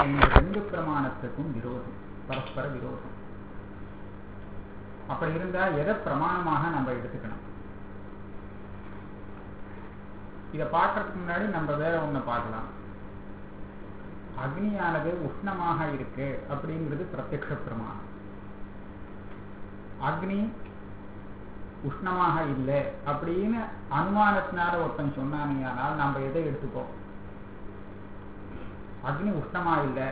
இந்த ரெண்டு பிரமாணத்துக்கும் விரோதம் பரஸ்பர விரோதம் அப்படி இருந்தா எதை பிரமாணமாக நம்ம எடுத்துக்கணும் இதை பார்க்கறதுக்கு முன்னாடி நம்ம வேற ஒண்ணு பார்க்கலாம் அக்னியானது உஷ்ணமாக இருக்கு அப்படிங்கிறது பிரத்யக்ஷ பிரமாணம் அக்னி உஷ்ணமாக இல்லை அப்படின்னு அனுமானத்தினால ஒருத்தன் சொன்னானேயானால் நம்ம எதை எடுத்துப்போம் அக்னி உஷ்ணமா இல்லை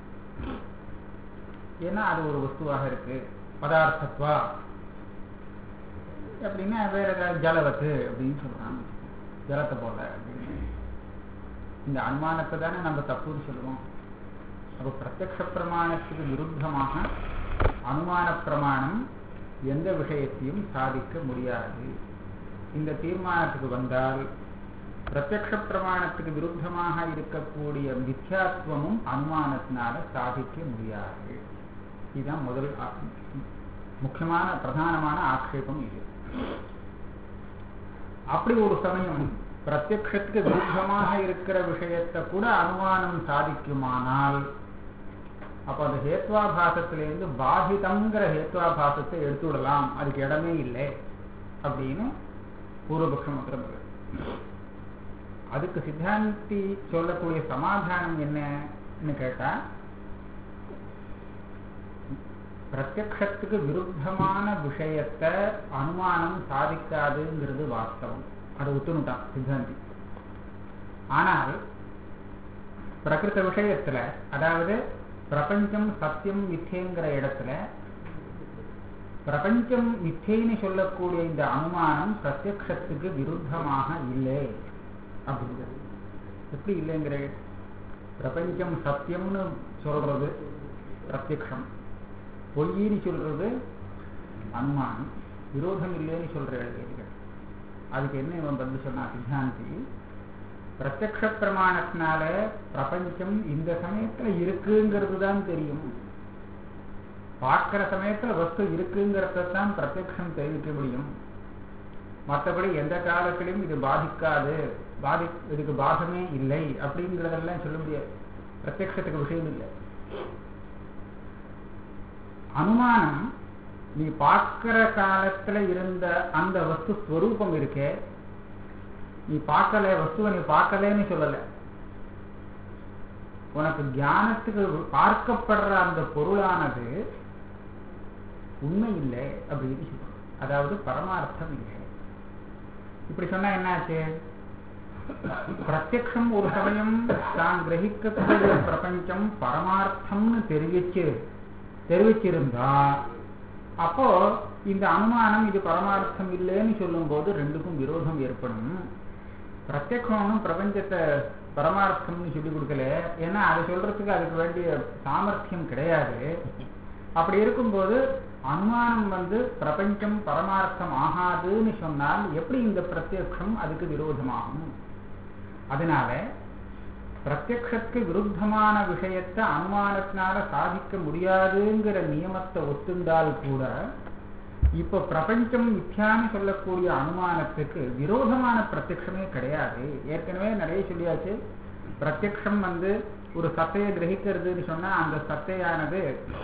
ஏன்னா அது ஒரு வஸ்துவாக இருக்கு பதார்த்தத்வா அப்படின்னா வேற ஏதாவது ஜலவத்து அப்படின்னு சொல்றாங்க ஜலத்தை போல அப்படின்னு இந்த அனுமானத்தை தானே நம்ம தப்புன்னு சொல்லுவோம் அப்போ பிரத்யக்ஷ பிரமாணத்துக்கு விருத்தமாக அனுமான பிரமாணம் எந்த விஷயத்தையும் சாதிக்க முடியாது இந்த தீர்மானத்துக்கு வந்தால் பிரத்யக்ஷ பிரமாணத்துக்கு விருத்தமாக இருக்கக்கூடிய மித்யாத்வமும் அனுமானத்தினால சாதிக்க முடியாது இதுதான் முதல் முக்கியமான பிரதானமான ஆக்ஷேபம் இது அப்படி ஒரு சமயம் பிரத்யக்ஷத்துக்கு விருத்தமாக இருக்கிற விஷயத்தை கூட அனுமானம் சாதிக்குமானால் அப்ப அந்த ஹேத்வாபாசத்திலேருந்து பாதிதங்கிற ஹேத்வாபாசத்தை எடுத்து விடலாம் அதுக்கு இடமே இல்லை அப்படின்னு பூர்வபக்ஷம் உத்தரவு அதுக்கு சித்தாந்தி சொல்லக்கூடிய சமாதானம் என்னன்னு கேட்டா பிரத்யக்ஷத்துக்கு விருத்தமான விஷயத்தை அனுமானம் சாதிக்காதுங்கிறது வாஸ்தவம் அதை ஒத்துணுட்டான் சித்தாந்தி ஆனால் பிரகிருத விஷயத்துல அதாவது பிரபஞ்சம் சத்தியம் மித்தேங்கிற இடத்துல பிரபஞ்சம் மித்தேன்னு சொல்லக்கூடிய இந்த அனுமானம் பிரத்யக்ஷத்துக்கு விருத்தமாக இல்லை அப்படிங்கிறது எப்படி இல்லைங்கிற பிரபஞ்சம் சத்தியம்னு சொல்றது பிரத்யக்ஷம் பொய்யின்னு சொல்றது அனுமானம் விரோதம் இல்லைன்னு சொல்ற எழுதிகள் அதுக்கு என்ன இவன் பதில் சொன்னா சித்தாந்தி பிரத்யக்ஷ பிரமாணத்தினால பிரபஞ்சம் இந்த சமயத்துல இருக்குங்கிறது தான் தெரியும் பார்க்கிற சமயத்துல வஸ்து இருக்குங்கிறதான் பிரத்யக்ஷம் தெரிவிக்க முடியும் மற்றபடி எந்த காலத்திலும் இது பாதிக்காது பாதி இதுக்கு பாதமே இல்லை அப்படிங்கிறதெல்லாம் சொல்ல முடியாது பிரத்யக்ஷத்துக்கு விஷயம் இல்லை அனுமானம் நீ பார்க்கிற காலத்துல இருந்த அந்த வஸ்து ஸ்வரூபம் இருக்கே நீ பார்க்கல வஸ்துவை நீ பார்க்கலன்னு சொல்லல உனக்கு ஞானத்துக்கு பார்க்கப்படுற அந்த பொருளானது உண்மை இல்லை அப்படின்னு சொல்றோம் அதாவது பரமார்த்தம் இல்லை இப்படி சொன்னா என்னாச்சு பிரத்யக்ஷம் ஒரு சமயம் தான் கிரகிக்கக்கூடிய பிரபஞ்சம் பரமார்த்தம்னு தெரிவிச்சு தெரிவிச்சிருந்தா அப்போ இந்த அனுமானம் இது பரமார்த்தம் இல்லைன்னு சொல்லும் போது ரெண்டுக்கும் விரோதம் ஏற்படும் பிரத்யக்ஷம் பிரபஞ்சத்தை பரமார்த்தம்னு சொல்லி கொடுக்கல ஏன்னா அதை சொல்றதுக்கு அதுக்கு வேண்டிய சாமர்த்தியம் கிடையாது அப்படி இருக்கும்போது அனுமானம் வந்து பிரபஞ்சம் பரமார்த்தம் ஆகாதுன்னு சொன்னால் எப்படி இந்த பிரத்யக்ஷம் அதுக்கு விரோதமாகும் அதனால பிரத்யக்ஷத்துக்கு விருத்தமான விஷயத்தை அனுமானத்தினால சாதிக்க முடியாதுங்கிற நியமத்தை ஒத்துண்டால் கூட இப்ப பிரபஞ்சம் மித்யான்னு சொல்லக்கூடிய அனுமானத்துக்கு விரோதமான பிரத்யக்ஷமே கிடையாது ஏற்கனவே நிறைய சொல்லியாச்சு பிரத்யக்ஷம் வந்து ஒரு சத்தையை கிரகிக்கிறதுன்னு சொன்னா அந்த சத்தையானது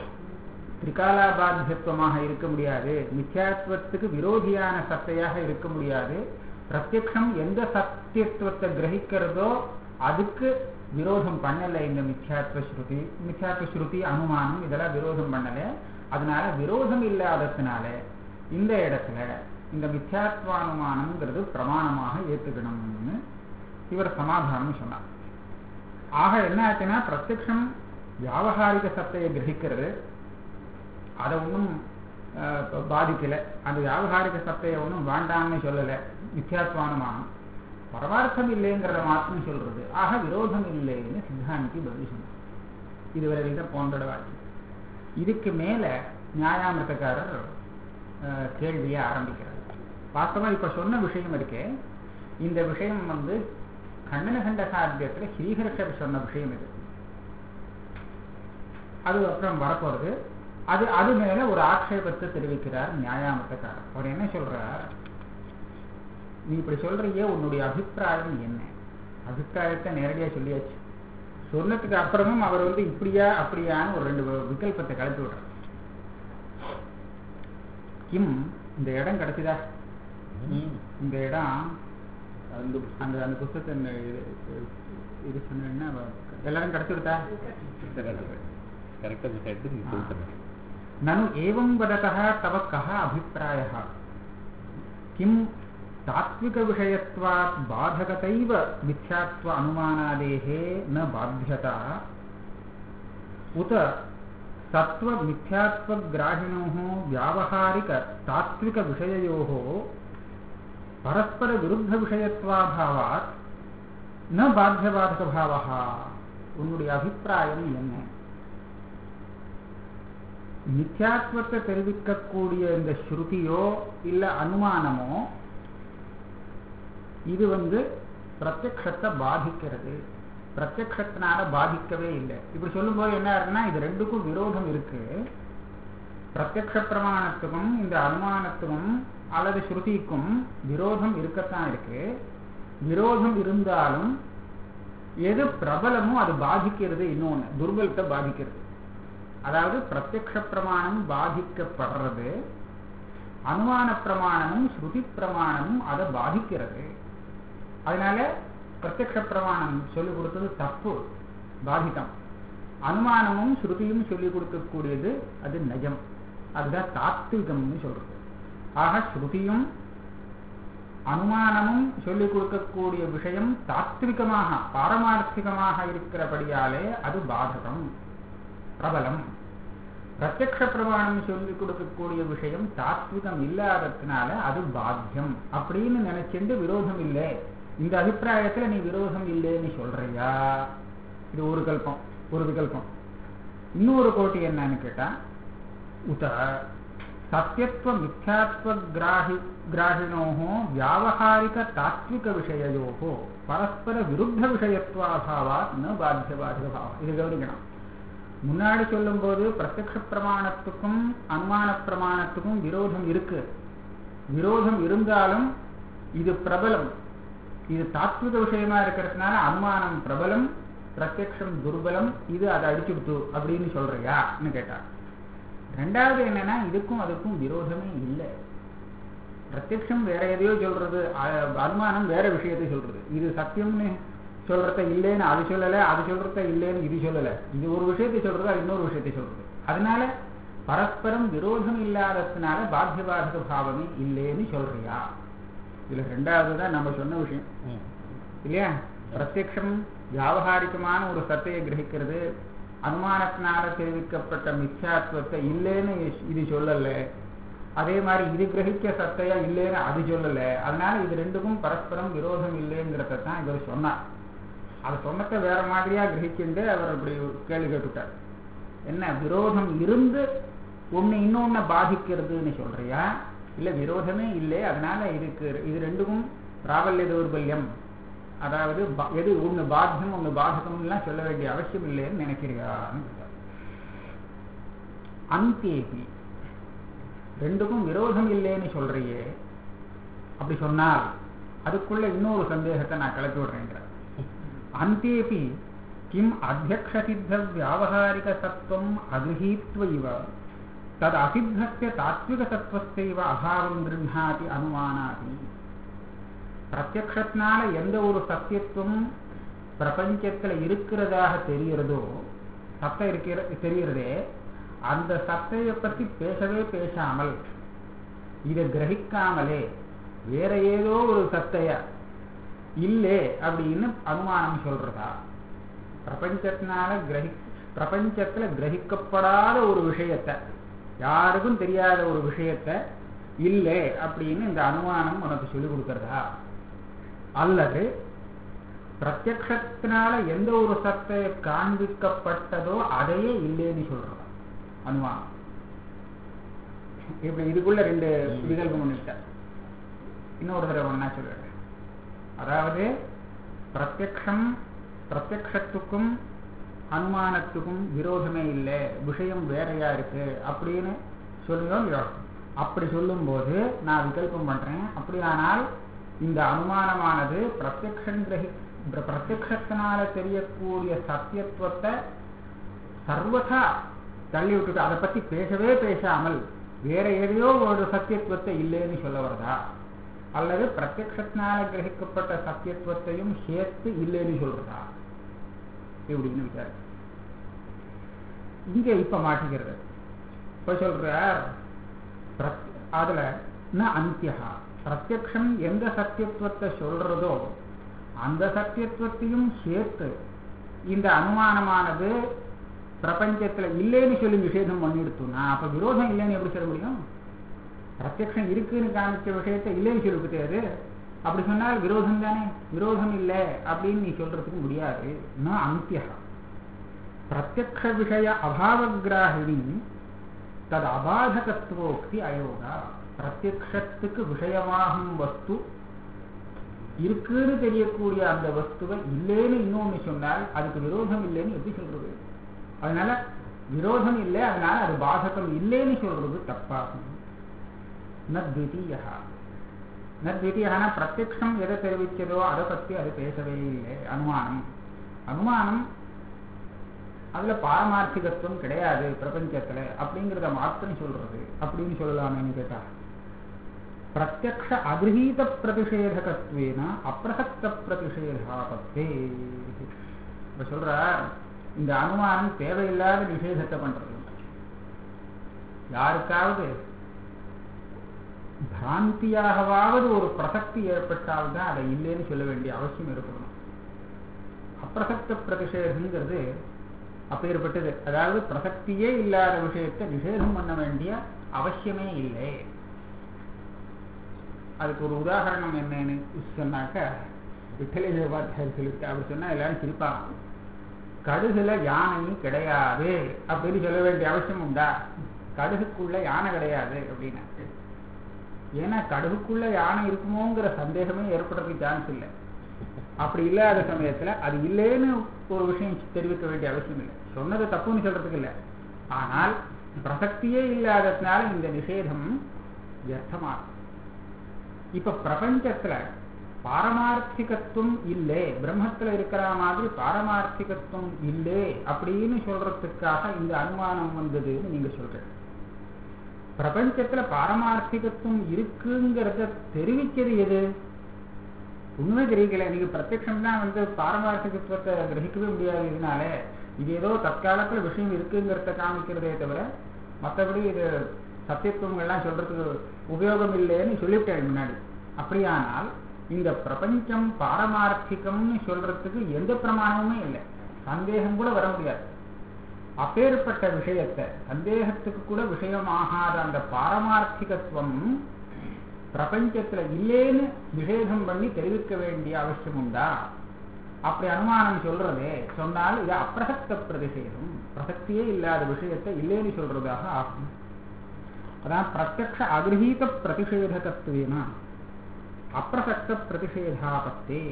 திரிகாலாபாத்தியத்துவமாக இருக்க முடியாது மித்யாத்வத்துக்கு விரோதியான சத்தையாக இருக்க முடியாது பிரத்யக்ஷம் எந்த சத்தியத்துவத்தை கிரகிக்கிறதோ அதுக்கு விரோதம் பண்ணல இந்த மித்யாத்வ ஸ்ருதி மித்யாத்வ ஸ்ருதி அனுமானம் இதெல்லாம் விரோதம் பண்ணல அதனால விரோதம் இல்லாததுனால இந்த இடத்துல இந்த மித்யாத்வானுமானம்ங்கிறது பிரமாணமாக ஏத்துக்கணும்னு இவர் சமாதானம் சொன்னார் ஆக என்ன ஆச்சுன்னா பிரத்யக்ஷம் வியாபகாரிக சத்தையை கிரகிக்கிறது அதை ஒன்றும் பாதிக்கல அந்த வியாபகாரிக சத்தையை ஒன்றும் வேண்டாம்னு சொல்லலை மித்யாத்வானுமானம் பரமார்த்தம் இல்லைங்கிறத மாத்திரம் சொல்றது ஆக விரோதம் இல்லைன்னு சித்தாந்தி பதில் சொன்னார் இதுவரை தான் போன்ற வாக்கியம் இதுக்கு மேல நியாயாமிரதக்காரர் கேள்வியை ஆரம்பிக்கிறார் வாஸ்தவா இப்ப சொன்ன விஷயம் இருக்கே இந்த விஷயம் வந்து கண்டனகண்ட சாத்தியத்துல ஸ்ரீஹர்ஷர் சொன்ன விஷயம் இது அது அப்புறம் வரப்போறது அது அது மேல ஒரு ஆட்சேபத்தை தெரிவிக்கிறார் நியாயாமிரதக்காரர் அவர் என்ன சொல்றார் நீ இப்படி சொல்றியே உன்னுடைய அபிப்பிராயம் என்ன அபிப்பிராயத்தை நேரடியா சொல்லியாச்சு சொன்னதுக்கு அப்புறமும் அவர் வந்து இப்படியா அப்படியான்னு ஒரு ரெண்டு விகல்பத்தை கலப்பி விடுறார் கிம் இந்த இடம் கிடைச்சதா இந்த இடம் அந்த அந்த அந்த புத்தகத்தை இந்த இது- இது சொன்னா எல்லாரும் கிடைச்சுடுதா கரெக்டாக கேட்டு நீ சொல்லிட்டேன் ननु एवं वदतः तव कः अभिप्रायः किं तात्विकविषयत्वात् बाधकतैव मिथ्यात्व अनुमानादेः न बाध्यता उत सत्त्वमिथ्यात्वग्राहिणोः व्यावहारिकतात्विकविषययोः परस्परविरुद्धविषयत्वाभावात् न बाध्यबाधकभावः உன்னுடைய அபிப்பிராயம் என்ன மித்யாத்வத்தை தெரிவிக்கக்கூடிய இந்த ஸ்ருதியோ இல்ல அனுமானமோ இது வந்து பிரத்யக்ஷத்தை பாதிக்கிறது பிரத்யக்ஷத்தினால பாதிக்கவே இல்லை இப்படி சொல்லும்போது என்ன இருக்குன்னா இது ரெண்டுக்கும் விரோதம் இருக்கு பிரத்யக்ஷ பிரமாணத்துக்கும் இந்த அனுமானத்துக்கும் அல்லது ஸ்ருதிக்கும் விரோதம் இருக்கத்தான் இருக்கு விரோதம் இருந்தாலும் எது பிரபலமோ அது பாதிக்கிறது இன்னொன்னு துர்பலத்தை பாதிக்கிறது அதாவது பிரத்யக்ஷ பிரமாணம் பாதிக்கப்படுறது அனுமான பிரமாணமும் ஸ்ருதி பிரமாணமும் அதை பாதிக்கிறது அதனால பிரத்யக்ஷ பிரமாணம் சொல்லிக் கொடுத்தது தப்பு பாதிதம் அனுமானமும் ஸ்ருதியும் சொல்லிக் கொடுக்கக்கூடியது அது நஜம் அதுதான் தாத்விகம்னு சொல்றது ஆக ஸ்ருதியும் அனுமானமும் சொல்லிக் கொடுக்கக்கூடிய விஷயம் தாத்விகமாக பாரமார்த்திகமாக இருக்கிறபடியாலே அது பாதகம் பிரபலம் பிரத்யக்ஷ பிரமாணம் சொல்லிக் கொடுக்கக்கூடிய விஷயம் தாத்விகம் இல்லாததுனால அது பாத்தியம் அப்படின்னு நினைச்சுட்டு விரோதம் இல்லை இந்த அபிப்பிராயத்துல நீ விரோதம் இல்லைன்னு சொல்றியா இது ஒரு கல்பம் ஒரு விகல்பம் இன்னொரு கோட்டி என்னன்னு கேட்டா உத சத்தியத்துவ மித்யாத்வ கிராஹி கிராஹிணோஹோ வியாவகாரிக தாத்விக விஷயோஹோ பரஸ்பர விருத்த விஷயத்துவாபாவாத் ந பாத்திய பாதிக பாவம் இது கவனிக்கணும் முன்னாடி சொல்லும்போது பிரத்யக்ஷ பிரமாணத்துக்கும் அனுமான பிரமாணத்துக்கும் விரோதம் இருக்கு விரோதம் இருந்தாலும் இது பிரபலம் இது தாத்விக விஷயமா இருக்கிறதுனால அனுமானம் பிரபலம் பிரத்யக்ஷம் துர்பலம் இது அதை அடிச்சுடுத்து அப்படின்னு சொல்றியான்னு கேட்டார் ரெண்டாவது என்னன்னா இதுக்கும் அதுக்கும் விரோதமே இல்லை பிரத்யக்ஷம் வேற எதையோ சொல்றது அ- அனுமானம் வேற விஷயத்தை சொல்றது இது சத்தியம்னு சொல்றத இல்லைன்னு அது சொல்லல அது சொல்றத இல்லைன்னு இது சொல்லல இது ஒரு விஷயத்தை சொல்றது அது இன்னொரு விஷயத்தை சொல்றது அதனால பரஸ்பரம் விரோதம் இல்லாததுனால பாத்திய பாதக பாவமே இல்லைன்னு சொல்றியா இதுல ரெண்டாவது தான் நம்ம சொன்ன விஷயம் இல்லையா பிரத்யக்ஷம் வியாவகாரிகமான ஒரு சத்தையை கிரகிக்கிறது அனுமானத்தினால தெரிவிக்கப்பட்ட மித்யாத்வத்தை இல்லைன்னு இது சொல்லல அதே மாதிரி இது கிரகிக்க சத்தையா இல்லைன்னு அது சொல்லல அதனால இது ரெண்டுக்கும் பரஸ்பரம் விரோதம் இல்லைங்கிறத தான் இவர் சொன்னார் அது சொன்னதை வேற மாதிரியா கிரகிச்சுட்டு அவர் இப்படி கேள்வி கேட்டுட்டார் என்ன விரோதம் இருந்து ஒண்ணு இன்னொன்னு பாதிக்கிறதுன்னு சொல்றியா இல்ல விரோதமே இல்லை அதனால இதுக்கு இது ரெண்டுக்கும் பிராபல்ய தௌர்பல்யம் அதாவது பா- எது ஒண்ணு பாத்தியம் ஒண்ணு பாதகம்லாம் சொல்ல வேண்டிய அவசியம் இல்லைன்னு நினைக்கிறியான்னு கேட்டார். அந்தேகி ரெண்டுக்கும் விரோதம் இல்லைன்னு சொல்றியே அப்படி சொன்னால் அதுக்குள்ள இன்னொரு சந்தேகத்தை நான் கிளப்பி விடுறேங்கிறார் அந்தேபி கிம் அத்தியக்ஷசித்த வியாவகாரிக சத்துவம் அகிருஹீத்வ இவ தது அசித்தஸ்ய தாத்விக சத்துவஸ்தைவ அபாவம் கிருண்ணாதி அனுமானாதி பிரத்யக்ஷத்தினால எந்த ஒரு சத்தியத்துவம் பிரபஞ்சத்துல இருக்கிறதாக தெரிகிறதோ சத்தம் இருக்கிற தெரிகிறதே அந்த சத்தையை பத்தி பேசவே பேசாமல் இதை கிரகிக்காமலே வேற ஏதோ ஒரு சத்தைய இல்லே அப்படின்னு அனுமானம் சொல்றதா பிரபஞ்சத்தினால கிரகி பிரபஞ்சத்துல கிரகிக்கப்படாத ஒரு விஷயத்தை யாருக்கும் தெரியாத ஒரு விஷயத்தை இல்லை அப்படின்னு இந்த அனுமானம் உனக்கு சொல்லிக் கொடுக்கறதா அல்லது பிரத்யக்ஷத்தினால எந்த ஒரு சத்தை காண்பிக்கப்பட்டதோ அதையே இல்லைன்னு சொல்றதா அனுமானம் இப்படி இதுக்குள்ள ரெண்டு விகல்பம் பண்ணிட்டேன் இன்னொரு தடவை ஒன்னா சொல்லிடுறேன் அதாவது பிரத்யக்ஷம் பிரத்யக்ஷத்துக்கும் அனுமானத்துக்கும் விரோதமே இல்லை விஷயம் வேறையா இருக்கு அப்படின்னு சொல்லுவோம் இல்லையோ? அப்படி சொல்லும்போது நான் விகல்பம் பண்றேன் அப்படியானால் இந்த அனுமானமானது பிரத்யக்ஷம் கிரகி பிர- பிரத்யக்ஷத்தினால தெரியக்கூடிய சத்தியத்துவத்தை சர்வதா தள்ளி விட்டுட்டு அதை பத்தி பேசவே பேசாமல் வேற எதையோ ஒரு சத்தியத்துவத்தை இல்லைன்னு சொல்ல வரதா அல்லது பிரத்யக்ஷத்தினால கிரகிக்கப்பட்ட சத்தியத்துவத்தையும் சேர்த்து இல்லைன்னு சொல்றதா இப்படின்னு விசாரி இங்க இப்ப மாட்டிக்கிறது இப்ப சொல்றார் பிரத்- அதுல ந அந்தியா பிரத்யக்ஷம் எந்த சத்தியத்துவத்தை சொல்றதோ அந்த சத்தியத்துவத்தையும் சேர்த்து இந்த அனுமானமானது பிரபஞ்சத்துல இல்லைன்னு சொல்லி நிஷேதம் பண்ணிடுத்துனா அப்ப விரோதம் இல்லைன்னு எப்படி சொல்ல முடியும் பிரத்யக்ஷம் இருக்குன்னு காமிச்ச விஷயத்தை இல்லைன்னு சொல்லிவிட்டு அது அப்படி சொன்னால் விரோதம் தானே விரோதம் இல்லை அப்படின்னு நீ சொல்றதுக்கு முடியாது ந அந்தியா பிரத்யக்ஷ விஷய அபாவகிராகினி தது அபாதகத்துவோக்தி அயோகா பிரத்யக்ஷத்துக்கு விஷயமாகும் வஸ்து இருக்குன்னு தெரியக்கூடிய அந்த வஸ்துவை இல்லைன்னு இன்னொன்னு சொன்னால் அதுக்கு விரோதம் இல்லைன்னு எப்படி சொல்றது அதனால விரோதம் இல்லை அதனால அது பாதகம் இல்லைன்னு சொல்றது தப்பாகும் நத்விதீயா நத்விதீயான பிரத்யக்ஷம் எதை தெரிவிச்சதோ அதை பத்தி அது பேசவே இல்லை அனுமானம் அனுமானம் அதுல பாரமார்த்திகத்துவம் கிடையாது பிரபஞ்சத்துல அப்படிங்கிறத மாத்திரம் சொல்றது அப்படின்னு சொல்லலாமேன்னு கேட்டா பிரத்யக்ஷ அகிரகீத பிரதிஷேதகத்வேன அப்பிரசக்த பிரதிஷேதாபத்தே இப்ப சொல்ற இந்த அனுமானம் தேவையில்லாத நிஷேதத்தை பண்றது யாருக்காவது பிராந்தியாகவாவது ஒரு பிரசக்தி ஏற்பட்டால்தான் அதை இல்லைன்னு சொல்ல வேண்டிய அவசியம் ஏற்படணும் அப்பிரசக்த பிரதிஷேதங்கிறது அப்பேற்பட்டது அதாவது பிரசக்தியே இல்லாத விஷயத்தை நிஷேதம் பண்ண வேண்டிய அவசியமே இல்லை அதுக்கு ஒரு உதாரணம் என்னன்னு சொன்னாக்க விட்டலேஜ உபாத்தியார் சொல்லிட்டு அப்படி சொன்னா எல்லாரும் சிரிப்பாங்க கடுகுல யானை கிடையாது அப்படின்னு சொல்ல வேண்டிய அவசியம் உண்டா கடுகுக்குள்ள யானை கிடையாது அப்படின்னு ஏன்னா கடுகுக்குள்ள யானை இருக்குமோங்கிற சந்தேகமே ஏற்படுறதுக்கு சான்ஸ் இல்லை அப்படி இல்லாத சமயத்துல அது இல்லைன்னு ஒரு விஷயம் தெரிவிக்க வேண்டிய அவசியம் இல்லை சொன்னது தப்புன்னு சொல்றதுக்கு இல்லை ஆனால் பிரசக்தியே இல்லாததுனால இந்த நிஷேதம் வியர்த்தமாகும் இப்ப பிரபஞ்சத்துல பாரமார்த்திகத்துவம் இல்லை பிரம்மத்துல இருக்கிற மாதிரி பாரமார்த்திகத்துவம் இல்லை அப்படின்னு சொல்றதுக்காக இந்த அனுமானம் வந்ததுன்னு நீங்க சொல்றீங்க பிரபஞ்சத்துல பாரமார்த்திகத்துவம் இருக்குங்கிறத தெரிவிக்கிறது எது உண்மை தெரியல நீங்க பிரத்யக்ஷம் தான் வந்து பாரமார்த்திகத்துவத்தை கிரகிக்கவே முடியாது இதனால இது ஏதோ தற்காலத்துல விஷயம் இருக்குங்கிறத காமிக்கிறதே தவிர மற்றபடி இது சத்தியத்துவங்கள்லாம் சொல்றதுக்கு உபயோகம் இல்லைன்னு சொல்லிவிட்டேன் முன்னாடி அப்படியானால் இந்த பிரபஞ்சம் பாரமார்த்திகம்னு சொல்றதுக்கு எந்த பிரமாணமுமே இல்லை சந்தேகம் கூட வர முடியாது அப்பேற்பட்ட விஷயத்தை சந்தேகத்துக்கு கூட விஷயமாகாத அந்த பாரமார்த்திகத்துவம் பிரபஞ்சத்துல இல்லேன்னு நிஷேதம் பண்ணி தெரிவிக்க வேண்டிய அவசியம் உண்டா அப்படி அனுமானம் சொல்றதே சொன்னால் இது அப்பிரசக்த பிரதிஷேதம் பிரசக்தியே இல்லாத விஷயத்தை இல்லேன்னு சொல்றதாக ஆகும் அதான் பிரத்யக்ஷ அகிரகீத பிரதிஷேதகத்துவேன அப்பிரசக்த பிரதிஷேதாபத்தே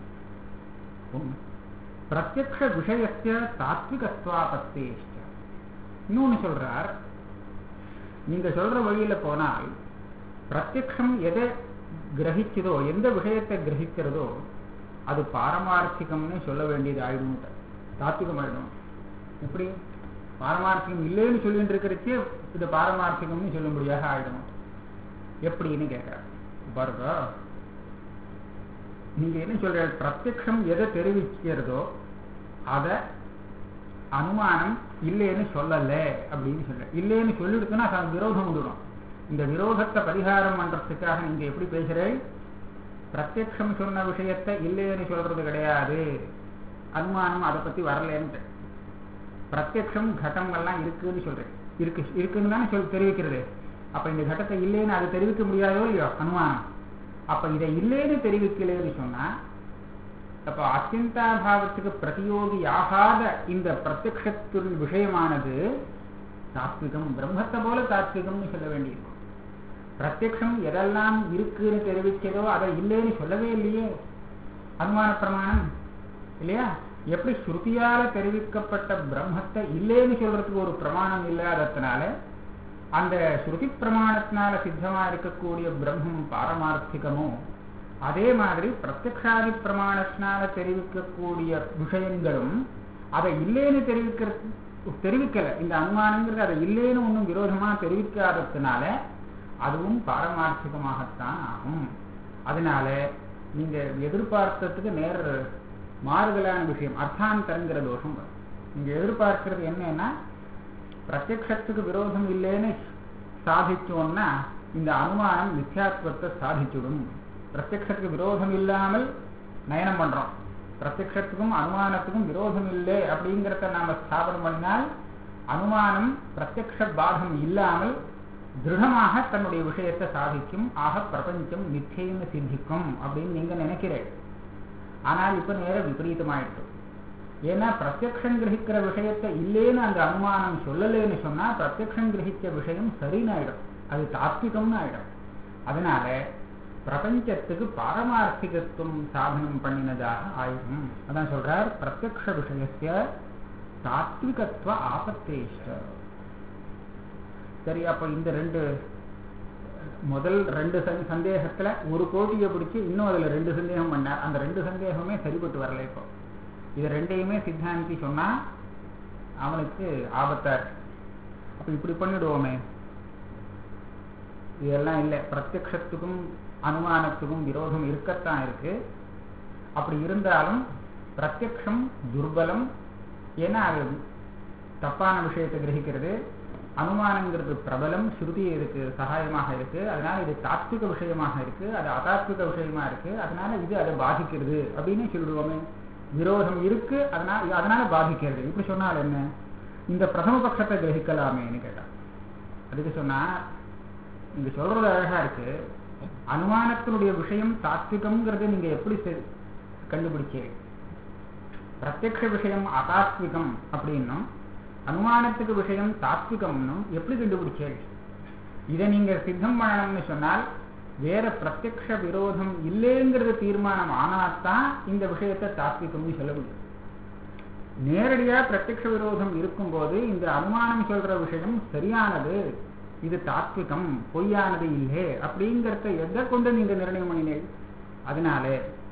பிரத்யக்ஷ விஷயத்திய தாத்விகத்வாபத்தேஷ்ட இன்னொன்னு சொல்றார் நீங்க சொல்ற வழியில போனால் பிரத்யக்ஷம் எதை கிரகிச்சதோ எந்த விஷயத்தை கிரகிக்கிறதோ அது பாரமார்த்திகம்னு சொல்ல வேண்டியது ஆயிடும் தாத்விகம் ஆயிடும் எப்படி பாரமார்த்திகம் இல்லைன்னு சொல்லிட்டு இருக்கிறச்சே இது பாரமார்த்திகம்னு சொல்லும்படியாக ஆயிடும் எப்படின்னு கேட்கிறார் பாருங்க நீங்க என்ன சொல்ற பிரத்யக்ஷம் எதை தெரிவிக்கிறதோ அத அனுமானம் இல்லைன்னு சொல்லல அப்படின்னு சொல்ற இல்லைன்னு சொல்லிடுச்சுன்னா அது விரோதம் விடுடும் இந்த விரோதத்தை பரிகாரம் பண்றதுக்காக நீங்க எப்படி பேசுறேன் பிரத்யக்ஷம் சொன்ன விஷயத்தை இல்லைன்னு சொல்றது கிடையாது அனுமானம் அதை பத்தி வரலன்ட்டு பிரத்யக்ஷம் கட்டம் எல்லாம் இருக்குன்னு சொல்றேன் இருக்கு இருக்குன்னு தானே சொல் தெரிவிக்கிறது அப்ப இந்த கட்டத்தை இல்லைன்னு அதை தெரிவிக்க முடியாதோ இல்லையோ அனுமானம் அப்ப இதை இல்லைன்னு தெரிவிக்கலன்னு சொன்னா அப்ப அத்தியந்தாபாவத்துக்கு பிரதியோகி ஆகாத இந்த பிரத்யக்ஷத்தின் விஷயமானது தாத்விகம் பிரம்மத்தை போல தாத்விகம்னு சொல்ல வேண்டியிருக்கும் பிரத்யக்ஷம் எதெல்லாம் இருக்குன்னு தெரிவிச்சதோ அதை இல்லைன்னு சொல்லவே இல்லையே அனுமான பிரமாணம் இல்லையா எப்படி ஸ்ருதியால தெரிவிக்கப்பட்ட பிரம்மத்தை இல்லைன்னு சொல்றதுக்கு ஒரு பிரமாணம் இல்லாததுனால அந்த ஸ்ருதி பிரமாணத்தினால சித்தமா இருக்கக்கூடிய பிரம்மம் பாரமார்த்திகமோ அதே மாதிரி பிரத்யக்ஷாதி பிரமாணத்தினால தெரிவிக்கக்கூடிய விஷயங்களும் அதை இல்லைன்னு தெரிவிக்கிற தெரிவிக்கல இந்த அனுமானங்கிறது அதை இல்லைன்னு ஒன்றும் விரோதமா தெரிவிக்காததுனால அதுவும் பாரமார்த்திகமாகத்தான் ஆகும் அதனால நீங்க எதிர்பார்த்ததுக்கு நேர் மாறுதலான விஷயம் அர்த்தாந்தரங்கிற தோஷம் வரும் நீங்க எதிர்பார்க்கிறது என்னன்னா பிரத்யக்ஷத்துக்கு விரோதம் இல்லைன்னு சாதிச்சோம்னா இந்த அனுமானம் மித்யாத்வத்தை சாதிச்சுடும் பிரத்யக்ஷத்துக்கு விரோதம் இல்லாமல் நயனம் பண்றோம் பிரத்யக்ஷத்துக்கும் அனுமானத்துக்கும் விரோதம் இல்லை அப்படிங்கிறத நாம ஸ்தாபனம் பண்ணினால் அனுமானம் பிரத்யக்ஷ பாகம் இல்லாமல் திருடமாக தன்னுடைய விஷயத்தை சாதிக்கும் ஆக பிரபஞ்சம் மிச்சைன்னு சித்திக்கும் அப்படின்னு நீங்க நினைக்கிறேன் ஆனால் இப்ப நேர விபரீதமாயிடுச்சு ஏன்னா பிரத்யக்ஷம் கிரகிக்கிற விஷயத்தை இல்லேன்னு அந்த அனுமானம் சொல்லலேன்னு சொன்னா பிரத்யக்ஷம் கிரகிச்ச விஷயம் சரின்னு ஆயிடும் அது தாத்விகம்னு ஆயிடும் அதனால பிரபஞ்சத்துக்கு பாரமார்த்திகத்துவம் சாதனம் பண்ணினதாக ஆயிடும் அதான் சொல்றார் பிரத்யக்ஷ விஷயத்திய தாத்விகத்துவ ஆபத்தேஷ்ட சரி அப்ப இந்த ரெண்டு முதல் ரெண்டு சந்தேகத்துல ஒரு கோட்டியை பிடிச்சு இன்னும் அதுல ரெண்டு சந்தேகம் பண்ணார் அந்த ரெண்டு சந்தேகமே சரிபட்டு வரல இப்போ இது ரெண்டையுமே சித்தாந்தி சொன்னா அவனுக்கு ஆபத்தா இருக்கு அப்ப இப்படி பண்ணிடுவோமே இதெல்லாம் இல்லை பிரத்யக்ஷத்துக்கும் அனுமானத்துக்கும் விரோதம் இருக்கத்தான் இருக்கு அப்படி இருந்தாலும் பிரத்யக்ஷம் துர்பலம் ஏன்னா அது தப்பான விஷயத்தை கிரகிக்கிறது அனுமானங்கிறது பிரபலம் ஸ்ருதி இதுக்கு சகாயமாக இருக்கு அதனால இது தாத்விக விஷயமாக இருக்கு அது அதாத்விக விஷயமா இருக்கு அதனால இது அதை பாதிக்கிறது அப்படின்னு சொல்லிடுவோமே விரோதம் இருக்கு அதனால அதனால பாதிக்கிறது இப்படி சொன்னால் என்ன இந்த பிரதம பட்சத்தை கிரகிக்கலாமேன்னு கேட்டான் அதுக்கு சொன்னா நீங்க சொல்றது அழகா இருக்கு அனுமானத்தினுடைய விஷயம் தாத்விகம்ங்கிறத நீங்க எப்படி கண்டுபிடிச்சீங்க பிரத்யக்ஷ விஷயம் அதாத்விகம் அப்படின்னும் அனுமானத்துக்கு விஷயம் தாத்விகம்னும் எப்படி கண்டுபிடிச்சீங்க இதை நீங்க சித்தம் பண்ணணும்னு சொன்னால் வேற பிரத்யக்ஷ விரோதம் இல்லைங்கிறது தீர்மானம் ஆனாத்தான் இந்த விஷயத்தை தாத்விகம்னு சொல்ல முடியும் நேரடியா பிரத்யக்ஷ விரோதம் இருக்கும்போது இந்த அனுமானம் சொல்ற விஷயம் சரியானது இது தாத்விகம் பொய்யானது இல்லை அப்படிங்கிறத எதை கொண்டு நீங்க நிர்ணயம் பண்ணினீங்க அதனால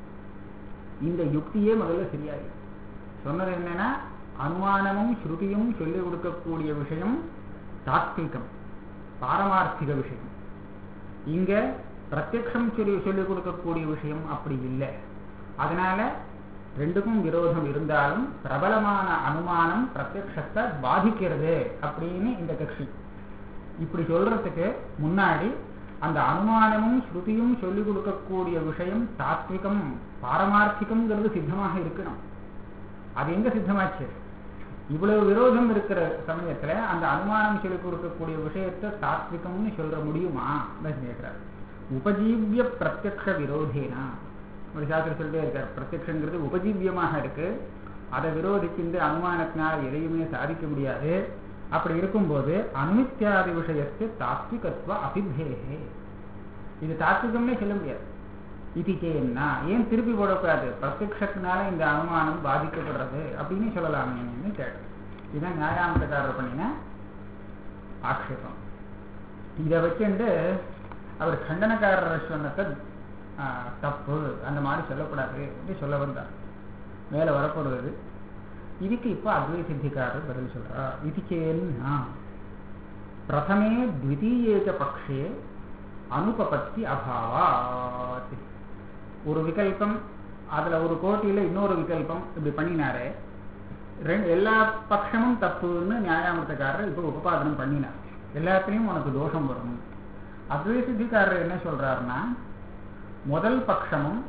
இந்த யுக்தியே முதல்ல சரியாயிடும் சொன்னது என்னன்னா அனுமானமும் ஸ்ருதியும் சொல்லிக் கொடுக்கக்கூடிய விஷயம் தாத்விகம் பாரமார்த்திக விஷயம் இங்க பிரத்யக்ஷம் சொல்லி சொல்லிக் கொடுக்கக்கூடிய விஷயம் அப்படி இல்லை அதனால ரெண்டுக்கும் விரோதம் இருந்தாலும் பிரபலமான அனுமானம் பிரத்யக்ஷத்தை பாதிக்கிறது அப்படின்னு இந்த கட்சி இப்படி சொல்றதுக்கு முன்னாடி அந்த அனுமானமும் ஸ்ருதியும் சொல்லிக் கொடுக்கக்கூடிய விஷயம் தாத்விகம் பாரமார்த்திகம்ங்கிறது சித்தமாக இருக்கணும் அது எங்க சித்தமாச்சு இவ்வளவு விரோதம் இருக்கிற சமயத்துல அந்த அனுமானம் சொல்லிக் கொடுக்கக்கூடிய விஷயத்தை தாத்விகம்னு சொல்ற முடியுமா கேட்கிறார் உபஜீவிய பிரத்யக்ஷ விரோதேனா ஒரு சாஸ்திரம் சொல்லிட்டே இருக்கார் பிரத்யக்ஷங்கிறது உபஜீவியமாக இருக்கு அதை விரோதிக்கின்ற அனுமானத்தினால் எதையுமே சாதிக்க முடியாது அப்படி இருக்கும்போது அனுமித்யாதி விஷயத்து தாத்விகத்துவ அபித்தேகே இது தாத்விகம்னே சொல்ல முடியாது இது கேன்னா ஏன் திருப்பி போடக்கூடாது பிரத்யக்ஷத்தினால இந்த அனுமானம் பாதிக்கப்படுறது அப்படின்னு சொல்லலாமேன்னு கேட்டேன் இதுதான் நியாயாமத்தக்காரர் பண்ணின ஆக்ஷேபம் இதை வச்சுட்டு அவர் கண்டனக்காரர் சொன்னத்தை தப்பு அந்த மாதிரி சொல்லக்கூடாது அப்படின்னு சொல்ல வந்தார் மேலே வரப்படுவது இதுக்கு இப்போ அத்வை சித்திக்காரர் பதில் சொல்றா இது சேன்னா பிரதமே த்விதீயேக பக்ஷே அனுபபத்தி அபாவாத் ஒரு விகல்பம் அதுல ஒரு கோட்டியில இன்னொரு விகல்பம் இப்படி பண்ணினாரு ரெண்டு எல்லா பட்சமும் தப்புன்னு நியாயாமத்தக்காரர் இப்போ உபபாதனம் பண்ணினார் எல்லாத்துலேயும் உனக்கு தோஷம் வரும் அத்வை சித்திக்காரர் என்ன சொல்றாருன்னா முதல் பட்சமும்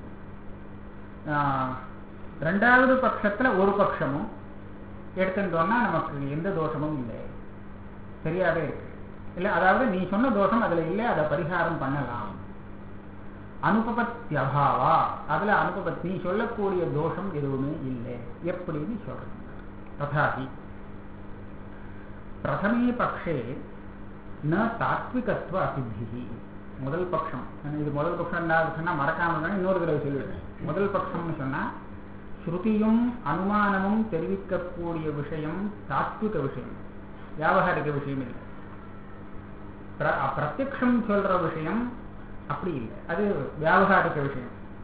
ரெண்டாவது பட்சத்துல ஒரு பட்சமும் எடுத்துட்டோம்னா நமக்கு எந்த தோஷமும் இல்லை சரியாவே இருக்கு இல்லை அதாவது நீ சொன்ன தோஷம் அதுல இல்லை அதை பரிகாரம் பண்ணலாம் அனுபபத்தியபாவா அதுல அனுபபத் நீ சொல்லக்கூடிய தோஷம் எதுவுமே இல்லை எப்படின்னு சொல்றேன் ததாபி பிரதமே பக்ஷே ந தாத்விகத்துவ அசித்தி முதல் பட்சம் இது முதல் பட்சம் ரெண்டாவது சொன்னா மறக்காம இன்னொரு தடவை சொல்லிடுறேன் முதல் பட்சம்னு சொன்னா ஸ்ருதியும் அனுமானமும் தெரிவிக்கக்கூடிய விஷயம் தாத்விக விஷயம் வியாபகாரிக விஷயம் இல்லை பிரத்யக்ஷம் சொல்ற விஷயம் அப்படி இல்லை அது வியாபகாரிக விஷயம்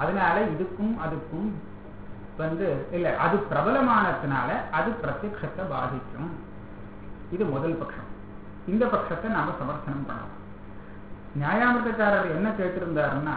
அதனால இதுக்கும் அதுக்கும் வந்து இல்ல அது பிரபலமானதுனால அது பிரத்யக்ஷத்தை பாதிக்கும் இது முதல் பட்சம் இந்த பட்சத்தை நாம சமர்த்தனம் பண்ணலாம் நியாயாமிரதக்காரர் என்ன கேட்டிருந்தாருன்னா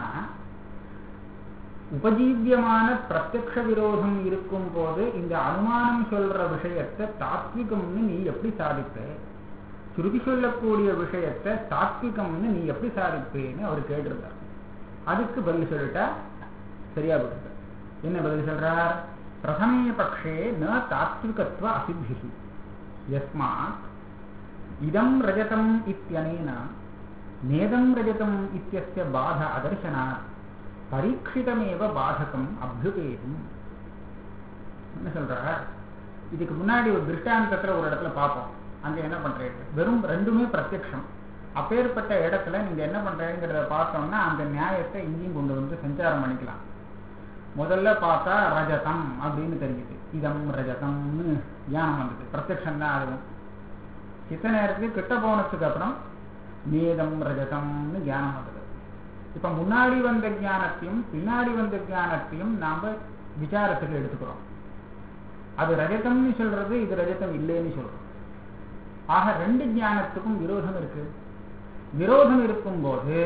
உபஜீவியமான பிரத்யக்ஷ விரோதம் இருக்கும் போது இந்த அனுமானம் சொல்ற விஷயத்தை தாத்விகம்னு நீ எப்படி சாதிப்ப சுருதி சொல்லக்கூடிய விஷயத்தை தாத்விகம்னு நீ எப்படி சாதிப்பேன்னு அவர் கேட்டிருந்தார் அதுக்கு பதில் சொல்லிட்டா சரியா போட்டு என்ன பதில் சொல்றார் பிரதமே பக்ஷே ந தாத்விகத்துவ அசித்தி யஸ்மாத் இதம் ரஜதம் இத்தியனேன நேதம் ரஜதம் இத்தியஸ்ய பாத அதர்சனாத் பரீட்சிதமேவ பாதகம் அபியுபேதும் என்ன சொல்றார் இதுக்கு முன்னாடி ஒரு திருஷ்டாந்தத்துல ஒரு இடத்துல பார்ப்போம் அங்க என்ன பண்றீங்க வெறும் ரெண்டுமே பிரத்யக்ஷம் அப்பேற்பட்ட இடத்துல நீங்க என்ன பண்றீங்கிறத பார்த்தோம்னா அந்த நியாயத்தை இங்கேயும் கொண்டு வந்து சஞ்சாரம் பண்ணிக்கலாம் முதல்ல பார்த்தா ரஜதம் அப்படின்னு தெரிஞ்சுது இதம் ரஜதம்னு ஞானம் வந்தது பிரத்யக்ஷம் தான் அதுவும் சித்த நேரத்துக்கு கிட்ட போனதுக்கு அப்புறம் நேதம் ரஜதம்னு ஞானம் வந்தது இப்ப முன்னாடி வந்த ஞானத்தையும் பின்னாடி வந்த ஞானத்தையும் நாம விசாரத்துக்கு எடுத்துக்கிறோம் அது ரஜதம்னு சொல்றது இது ரஜதம் இல்லைன்னு சொல்றோம் ஆக ரெண்டு ஞானத்துக்கும் விரோதம் இருக்கு விரோதம் இருக்கும்போது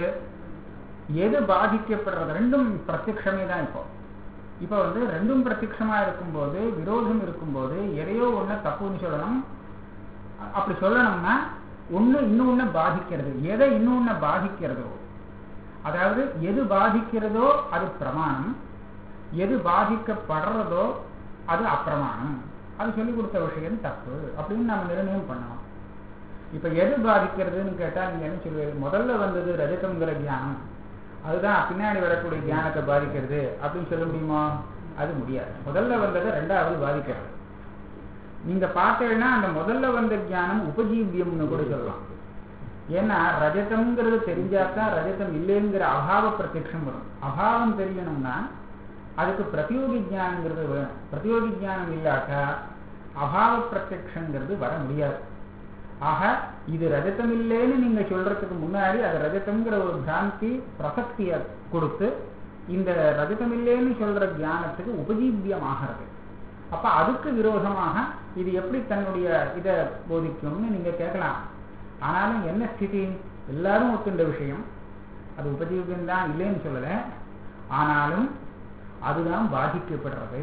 எது பாதிக்கப்படுறது ரெண்டும் பிரத்யக்ஷமே தான் இப்போ இப்போ வந்து ரெண்டும் பிரத்யக்ஷமா இருக்கும்போது விரோதம் இருக்கும்போது எதையோ ஒண்ணு தப்புன்னு சொல்லணும் அப்படி சொல்லணும்னா ஒண்ணு இன்னொன்னு பாதிக்கிறது எதை இன்னொன்னு பாதிக்கிறதோ அதாவது எது பாதிக்கிறதோ அது பிரமாணம் எது பாதிக்கப்படுறதோ அது அப்பிரமாணம் அது சொல்லிக் கொடுத்த விஷயம் தப்பு அப்படின்னு நம்ம நிர்ணயம் பண்ணணும் இப்ப எது பாதிக்கிறதுன்னு கேட்டா நீங்க என்ன சொல்லுவீங்க முதல்ல வந்தது ரஜதம்ங்கிற ஞானம் அதுதான் பின்னாடி வரக்கூடிய ஞானத்தை பாதிக்கிறது அப்படின்னு சொல்ல முடியுமா அது முடியாது முதல்ல வந்தது ரெண்டாவது பாதிக்கிறது நீங்க பார்த்தீங்கன்னா அந்த முதல்ல வந்த ஞானம் உபஜீவியம்னு கூட சொல்லலாம் ஏன்னா ரஜதம்ங்கிறது தெரிஞ்சாதான் ரஜதம் இல்லைங்கிற அபாவ பிரத்யட்சம் வரும் அபாவம் தெரியணும்னா அதுக்கு பிரதியோகி ஜானங்கிறது வேணும் பிரதியோகி ஜானம் இல்லாட்டா அபாவ பிரத்யக்ஷங்கிறது வர முடியாது ஆக இது ரஜதம் இல்லைன்னு நீங்க சொல்றதுக்கு முன்னாடி அது ரஜதம்ங்கிற ஒரு பிராந்தி பிரசக்தியை கொடுத்து இந்த ரஜதம் இல்லைன்னு சொல்ற ஞானத்துக்கு உபஜீவியம் ஆகிறது அப்ப அதுக்கு விரோதமாக இது எப்படி தன்னுடைய இதை போதிக்கும்னு நீங்க கேட்கலாம் ஆனாலும் என்ன ஸ்திதி எல்லாரும் ஒத்துண்ட விஷயம் அது உபஜீவியம் தான் இல்லைன்னு சொல்லல ஆனாலும் அதுதான் பாதிக்கப்படுறது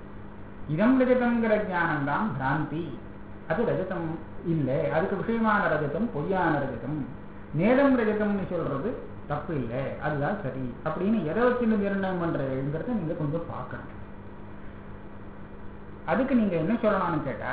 இதம் ரஜதம்ங்கிற ஞானம் தான் பிராந்தி அது ரஜதம் இல்லை அதுக்கு விஷயமான ரஜதம் பொய்யான ரஜதம் நேரம் ரஜதம்னு சொல்றது தப்பு இல்லை அதுதான் சரி அப்படின்னு எதை வச்சு நிர்ணயம் பண்றதுங்கிறத நீங்க கொஞ்சம் பார்க்கணும் அதுக்கு நீங்க என்ன சொல்லணும்னு கேட்டா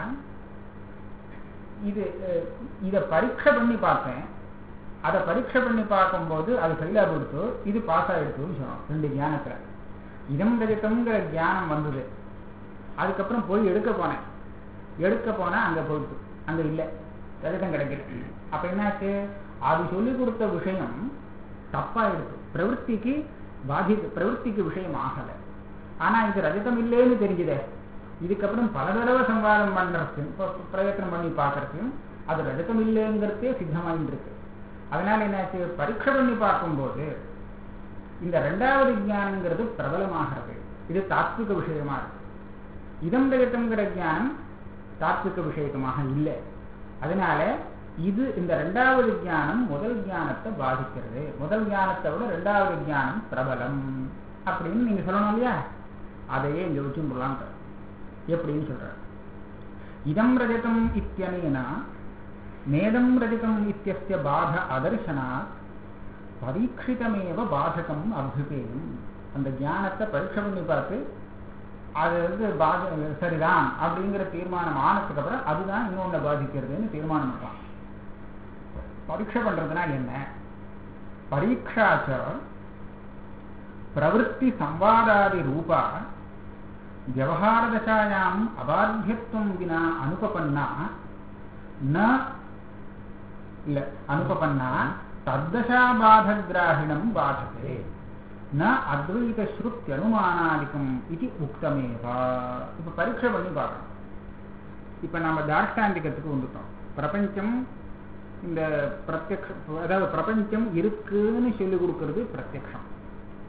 இது இதை பரீட்சை பண்ணி பார்த்தேன் அதை பரீட்சை பண்ணி பார்க்கும்போது அது ஃபெயிலா கொடுத்து இது பாஸ் ஆயிடுச்சுன்னு சொன்னோம் ரெண்டு ஞானத்துல இதம் ரஜதம்ங்கிற ஞானம் வந்தது அதுக்கப்புறம் போய் எடுக்க போனேன் எடுக்க போனா அங்க போயிட்டு அங்க இல்லை ரஜதம் கிடைக்கல அப்ப என்னாச்சு அது சொல்லி கொடுத்த விஷயம் தப்பா இருக்கு பிரவൃத்திக்கு பாதி பிரவൃத்திக்கு விஷயம் ஆகல ஆனா இது ரஜதம் இல்லைன்னு தெரிஞ்சுதே இதுக்கப்புறம் பல தடவை சம்பாதம் பண்றதுக்கும் பிரயத்தனம் பண்ணி பார்க்கறதுக்கும் அது ரஜதம் இல்லைங்கிறதே சித்தமாயிட்டு இருக்கு அதனால என்னாச்சு பரீட்சை பண்ணி பார்க்கும்போது இந்த ரெண்டாவது ஞானங்கிறது பிரபலமாகிறது இது தாத்விக விஷயமா இருக்கு இதம் ரஜதம்ங்கிற ஞானம் தாத்விக விஷயமாக இல்லை அதனால இது இந்த ரெண்டாவது ஞானம் முதல் ஞானத்தை பாதிக்கிறது முதல் ஞானத்தை விட ரெண்டாவது ஞானம் பிரபலம் அப்படின்னு நீங்க சொல்லணும் இல்லையா அதையே இங்க வச்சுடலாம் எப்படின்னு சொல்றார் இதம் ரஜதம் இத்தியனேன நேதம் ரஜதம் இத்தியஸ்ய பாத அதர்சனாத் பரீட்சிதமேவ பாதகம் அபியுபேயம் அந்த ஞானத்தை பரீட்சை பண்ணி பார்த்து அது வந்து பாத சரிதான் அப்படிங்கிற தீர்மானம் ஆனதுக்கு அப்புறம் அதுதான் இன்னொன்று பாதிக்கிறதுன்னு தீர்மானம் பண்ணலாம் பரீட்சை பண்றதுனா என்ன பரீட்சாச்ச பிரவருத்தி சம்வாதாதி ரூபா விவகாரதசாயாம் அபாத்தியத்துவம் வினா அனுபபன்னா ந இல்ல அனுபபன்னா தத்தசா பாதகிராகிணம் பாததே ந அத்வைத ஸ்ருத்தியனுமானாதிக்கம் இது உக்தமேவா இப்ப பரீட்சை பண்ணி பார்க்கணும் இப்ப நம்ம தார்ஷ்டாந்திகத்துக்கு வந்துட்டோம் பிரபஞ்சம் இந்த பிரத்யக்ஷ அதாவது பிரபஞ்சம் இருக்குன்னு சொல்லி கொடுக்கறது பிரத்யக்ஷம்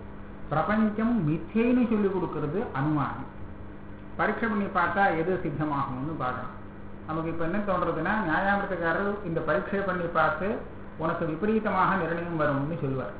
பிரபஞ்சம் மிச்சைன்னு சொல்லி கொடுக்கறது அனுமானம் பரீட்சை பண்ணி பார்த்தா எது சித்தமாகும்னு பார்க்கலாம் நமக்கு இப்போ என்ன தோன்றதுன்னா நியாயாமிரத்துக்காரர் இந்த பரீட்சை பண்ணி பார்த்து உனக்கு விபரீதமாக நிர்ணயம் வரும்னு சொல்லுவார்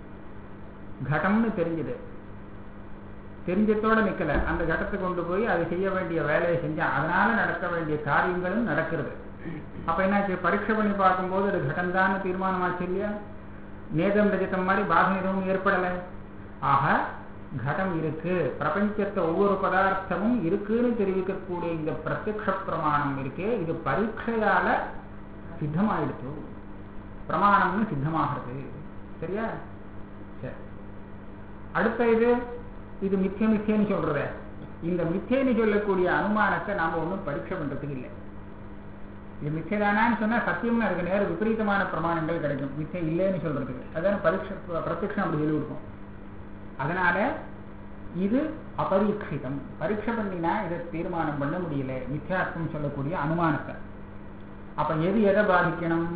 கடம்னு தெரிஞ்சது தெரிஞ்சத்தோட நிக்கல அந்த கடத்தை கொண்டு போய் அது செய்ய வேண்டிய வேலையை செஞ்சா அதனால நடக்க வேண்டிய காரியங்களும் நடக்கிறது அப்ப என்னாச்சு பரீட்சை பண்ணி பார்க்கும்போது அது கடம்தான் தீர்மானமாச்சு இல்லையா நேதம் ரஜிதம் மாதிரி பாகம் எதுவும் ஏற்படலை ஆக கடம் இருக்கு பிரபஞ்சத்தை ஒவ்வொரு பதார்த்தமும் இருக்குன்னு தெரிவிக்கக்கூடிய இந்த பிரத்யக்ஷ பிரமாணம் இருக்கே இது பரீட்சையால சித்தமாயிடுச்சு பிரமாணம்னு சித்தமாகிறது சரியா சரி அடுத்த இது இது மித்திய மித்தியன்னு சொல்றத இந்த மித்தியன்னு சொல்லக்கூடிய அனுமானத்தை நாம ஒன்றும் பரீட்சை பண்றதுக்கு இல்லை இது மிச்சதானான்னு சொன்னா சத்தியம்னு அதுக்கு நேரம் விபரீதமான பிரமாணங்கள் கிடைக்கும் மிச்சம் இல்லைன்னு சொல்றதுக்கு அதான் பரீட்சை பிரத்யக்ஷம் அப்படி சொல்லி கொடுக்கும் அதனால இது அபரீட்சிதம் பரீட்சை பண்ணினா இதை தீர்மானம் பண்ண முடியல மித்யாத்வம் சொல்லக்கூடிய அனுமானத்தை அப்ப எது எதை பாதிக்கணும்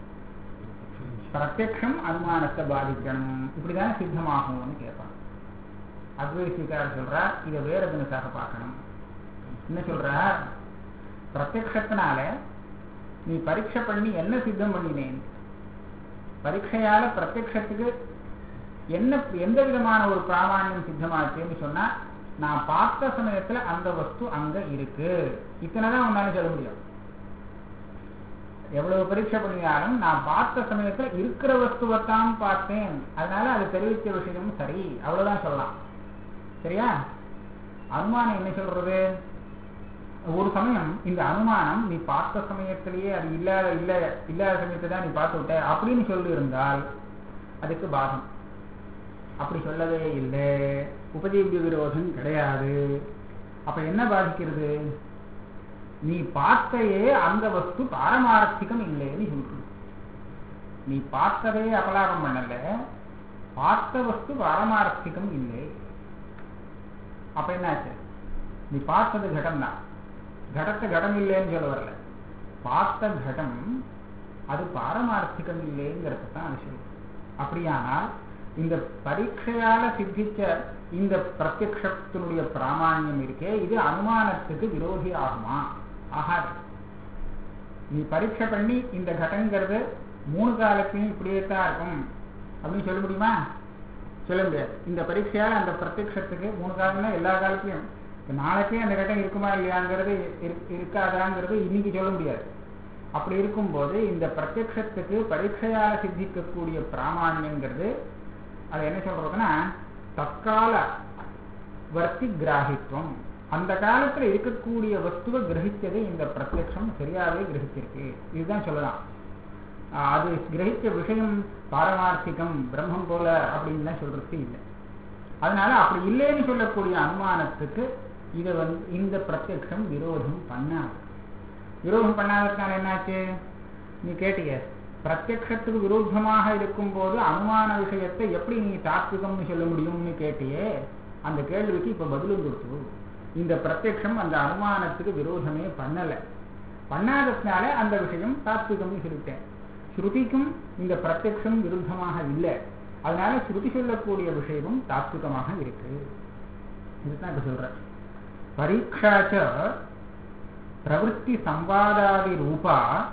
பிரத்யக்ஷம் அனுமானத்தை பாதிக்கணும் இப்படிதான் சித்தமாகும்னு கேட்பான் அத்வைசிக்காரர் சொல்றார் இதை வேற தினசாக பார்க்கணும் என்ன சொல்றார் பிரத்யக்ஷத்தினால நீ பரீட்சை பண்ணி என்ன சித்தம் பண்ணினேன் பரீட்சையால பிரத்யக்ஷத்துக்கு என்ன எந்த விதமான ஒரு பிராமாணியம் சித்தமாச்சுன்னு சொன்னா நான் பார்த்த சமயத்துல அந்த வஸ்து அங்க இருக்கு இத்தனைதான் உன்னால சொல்ல முடியும் எவ்வளவு பரீட்சை பண்ணினாலும் நான் பார்த்த சமயத்துல இருக்கிற வஸ்துவைத்தான் பார்த்தேன் அதனால அது தெரிவித்த விஷயம் சரி அவ்வளவுதான் சொல்லலாம் சரியா அனுமானம் என்ன சொல்றது ஒரு சமயம் இந்த அனுமானம் நீ பார்த்த சமயத்திலேயே அது இல்லாத இல்ல இல்லாத சமயத்தை தான் நீ பார்த்து விட்ட அப்படின்னு சொல்லி இருந்தால் அதுக்கு பாதம் அப்படி சொல்லவே இல்லை உபஜீவிய விரோதம் கிடையாது அப்ப என்ன பாதிக்கிறது நீ பார்த்தையே அந்த வஸ்து பாரமார்த்திகம் இல்லைன்னு சொல்றது நீ பார்த்ததே அபலாபம் பண்ணல பார்த்த வஸ்து பாரமார்த்திகம் இல்லை அப்ப என்னாச்சு நீ பார்த்தது கடம் தான் கடத்தை கடம் இல்லைன்னு சொல்ல வரல பார்த்த கடம் அது பாரமார்த்திகம் இல்லைங்கிறது தான் அது சொல்லும் அப்படியானால் இந்த பரீட்சையால சித்திச்ச இந்த பிரத்யக்ஷத்தினுடைய பிராமான்யம் இருக்கே இது அனுமானத்துக்கு விரோதி ஆகுமா ஆகாது நீ பரீட்சை பண்ணி இந்த கடங்கிறது மூணு காலத்தையும் இப்படியே தான் இருக்கும் அப்படின்னு சொல்ல முடியுமா சொல்ல முடியாது இந்த பரீட்சையால் அந்த பிரத்யக்ஷத்துக்கு மூணு காலம்னா எல்லா காலத்தையும் நாளைக்கே அந்த கட்டம் இருக்குமா இல்லையாங்கிறது இருக்காதாங்கிறது இன்னைக்கு சொல்ல முடியாது அப்படி இருக்கும்போது இந்த பிரத்யக்ஷத்துக்கு பரீட்சையால சித்திக்கக்கூடிய பிராமான்யங்கிறது அது என்ன சொல்றதுன்னா தற்கால வர்த்தி கிராகித்வம் அந்த காலத்துல இருக்கக்கூடிய வஸ்துவை கிரகிச்சதை இந்த பிரத்யக்ஷம் சரியாவே கிரகிச்சிருக்கு இதுதான் சொல்லலாம் அது கிரகிச்ச விஷயம் பாரமார்த்திகம் பிரம்மம் போல அப்படின்லாம் சொல்றது இல்லை அதனால அப்படி இல்லைன்னு சொல்லக்கூடிய அனுமானத்துக்கு இதை வந்து இந்த பிரத்யக்ஷம் விரோதம் பண்ணாது விரோதம் பண்ணாததுனால என்னாச்சு நீ கேட்டீங்க பிரத்யக்ஷத்துக்கு விரோதமாக இருக்கும்போது அனுமான விஷயத்தை எப்படி நீ தாத்விகம்னு சொல்ல முடியும்னு கேட்டியே அந்த கேள்விக்கு இப்ப பதிலும் கொடுத்து இந்த பிரத்யக்ஷம் அந்த அனுமானத்துக்கு விரோதமே பண்ணல பண்ணாததுனால அந்த விஷயம் தாத்விகம்னு சொல்லிட்டேன் ஸ்ருதிக்கும் இந்த பிரத்யக்ஷம் விருத்தமாக இல்லை அதனால ஸ்ருதி சொல்லக்கூடிய விஷயமும் தாத்விகமாக இருக்கு இதுதான் இப்ப சொல்ற பரீட்சாச்ச பிரவருத்தி சம்பாதாதி ரூபா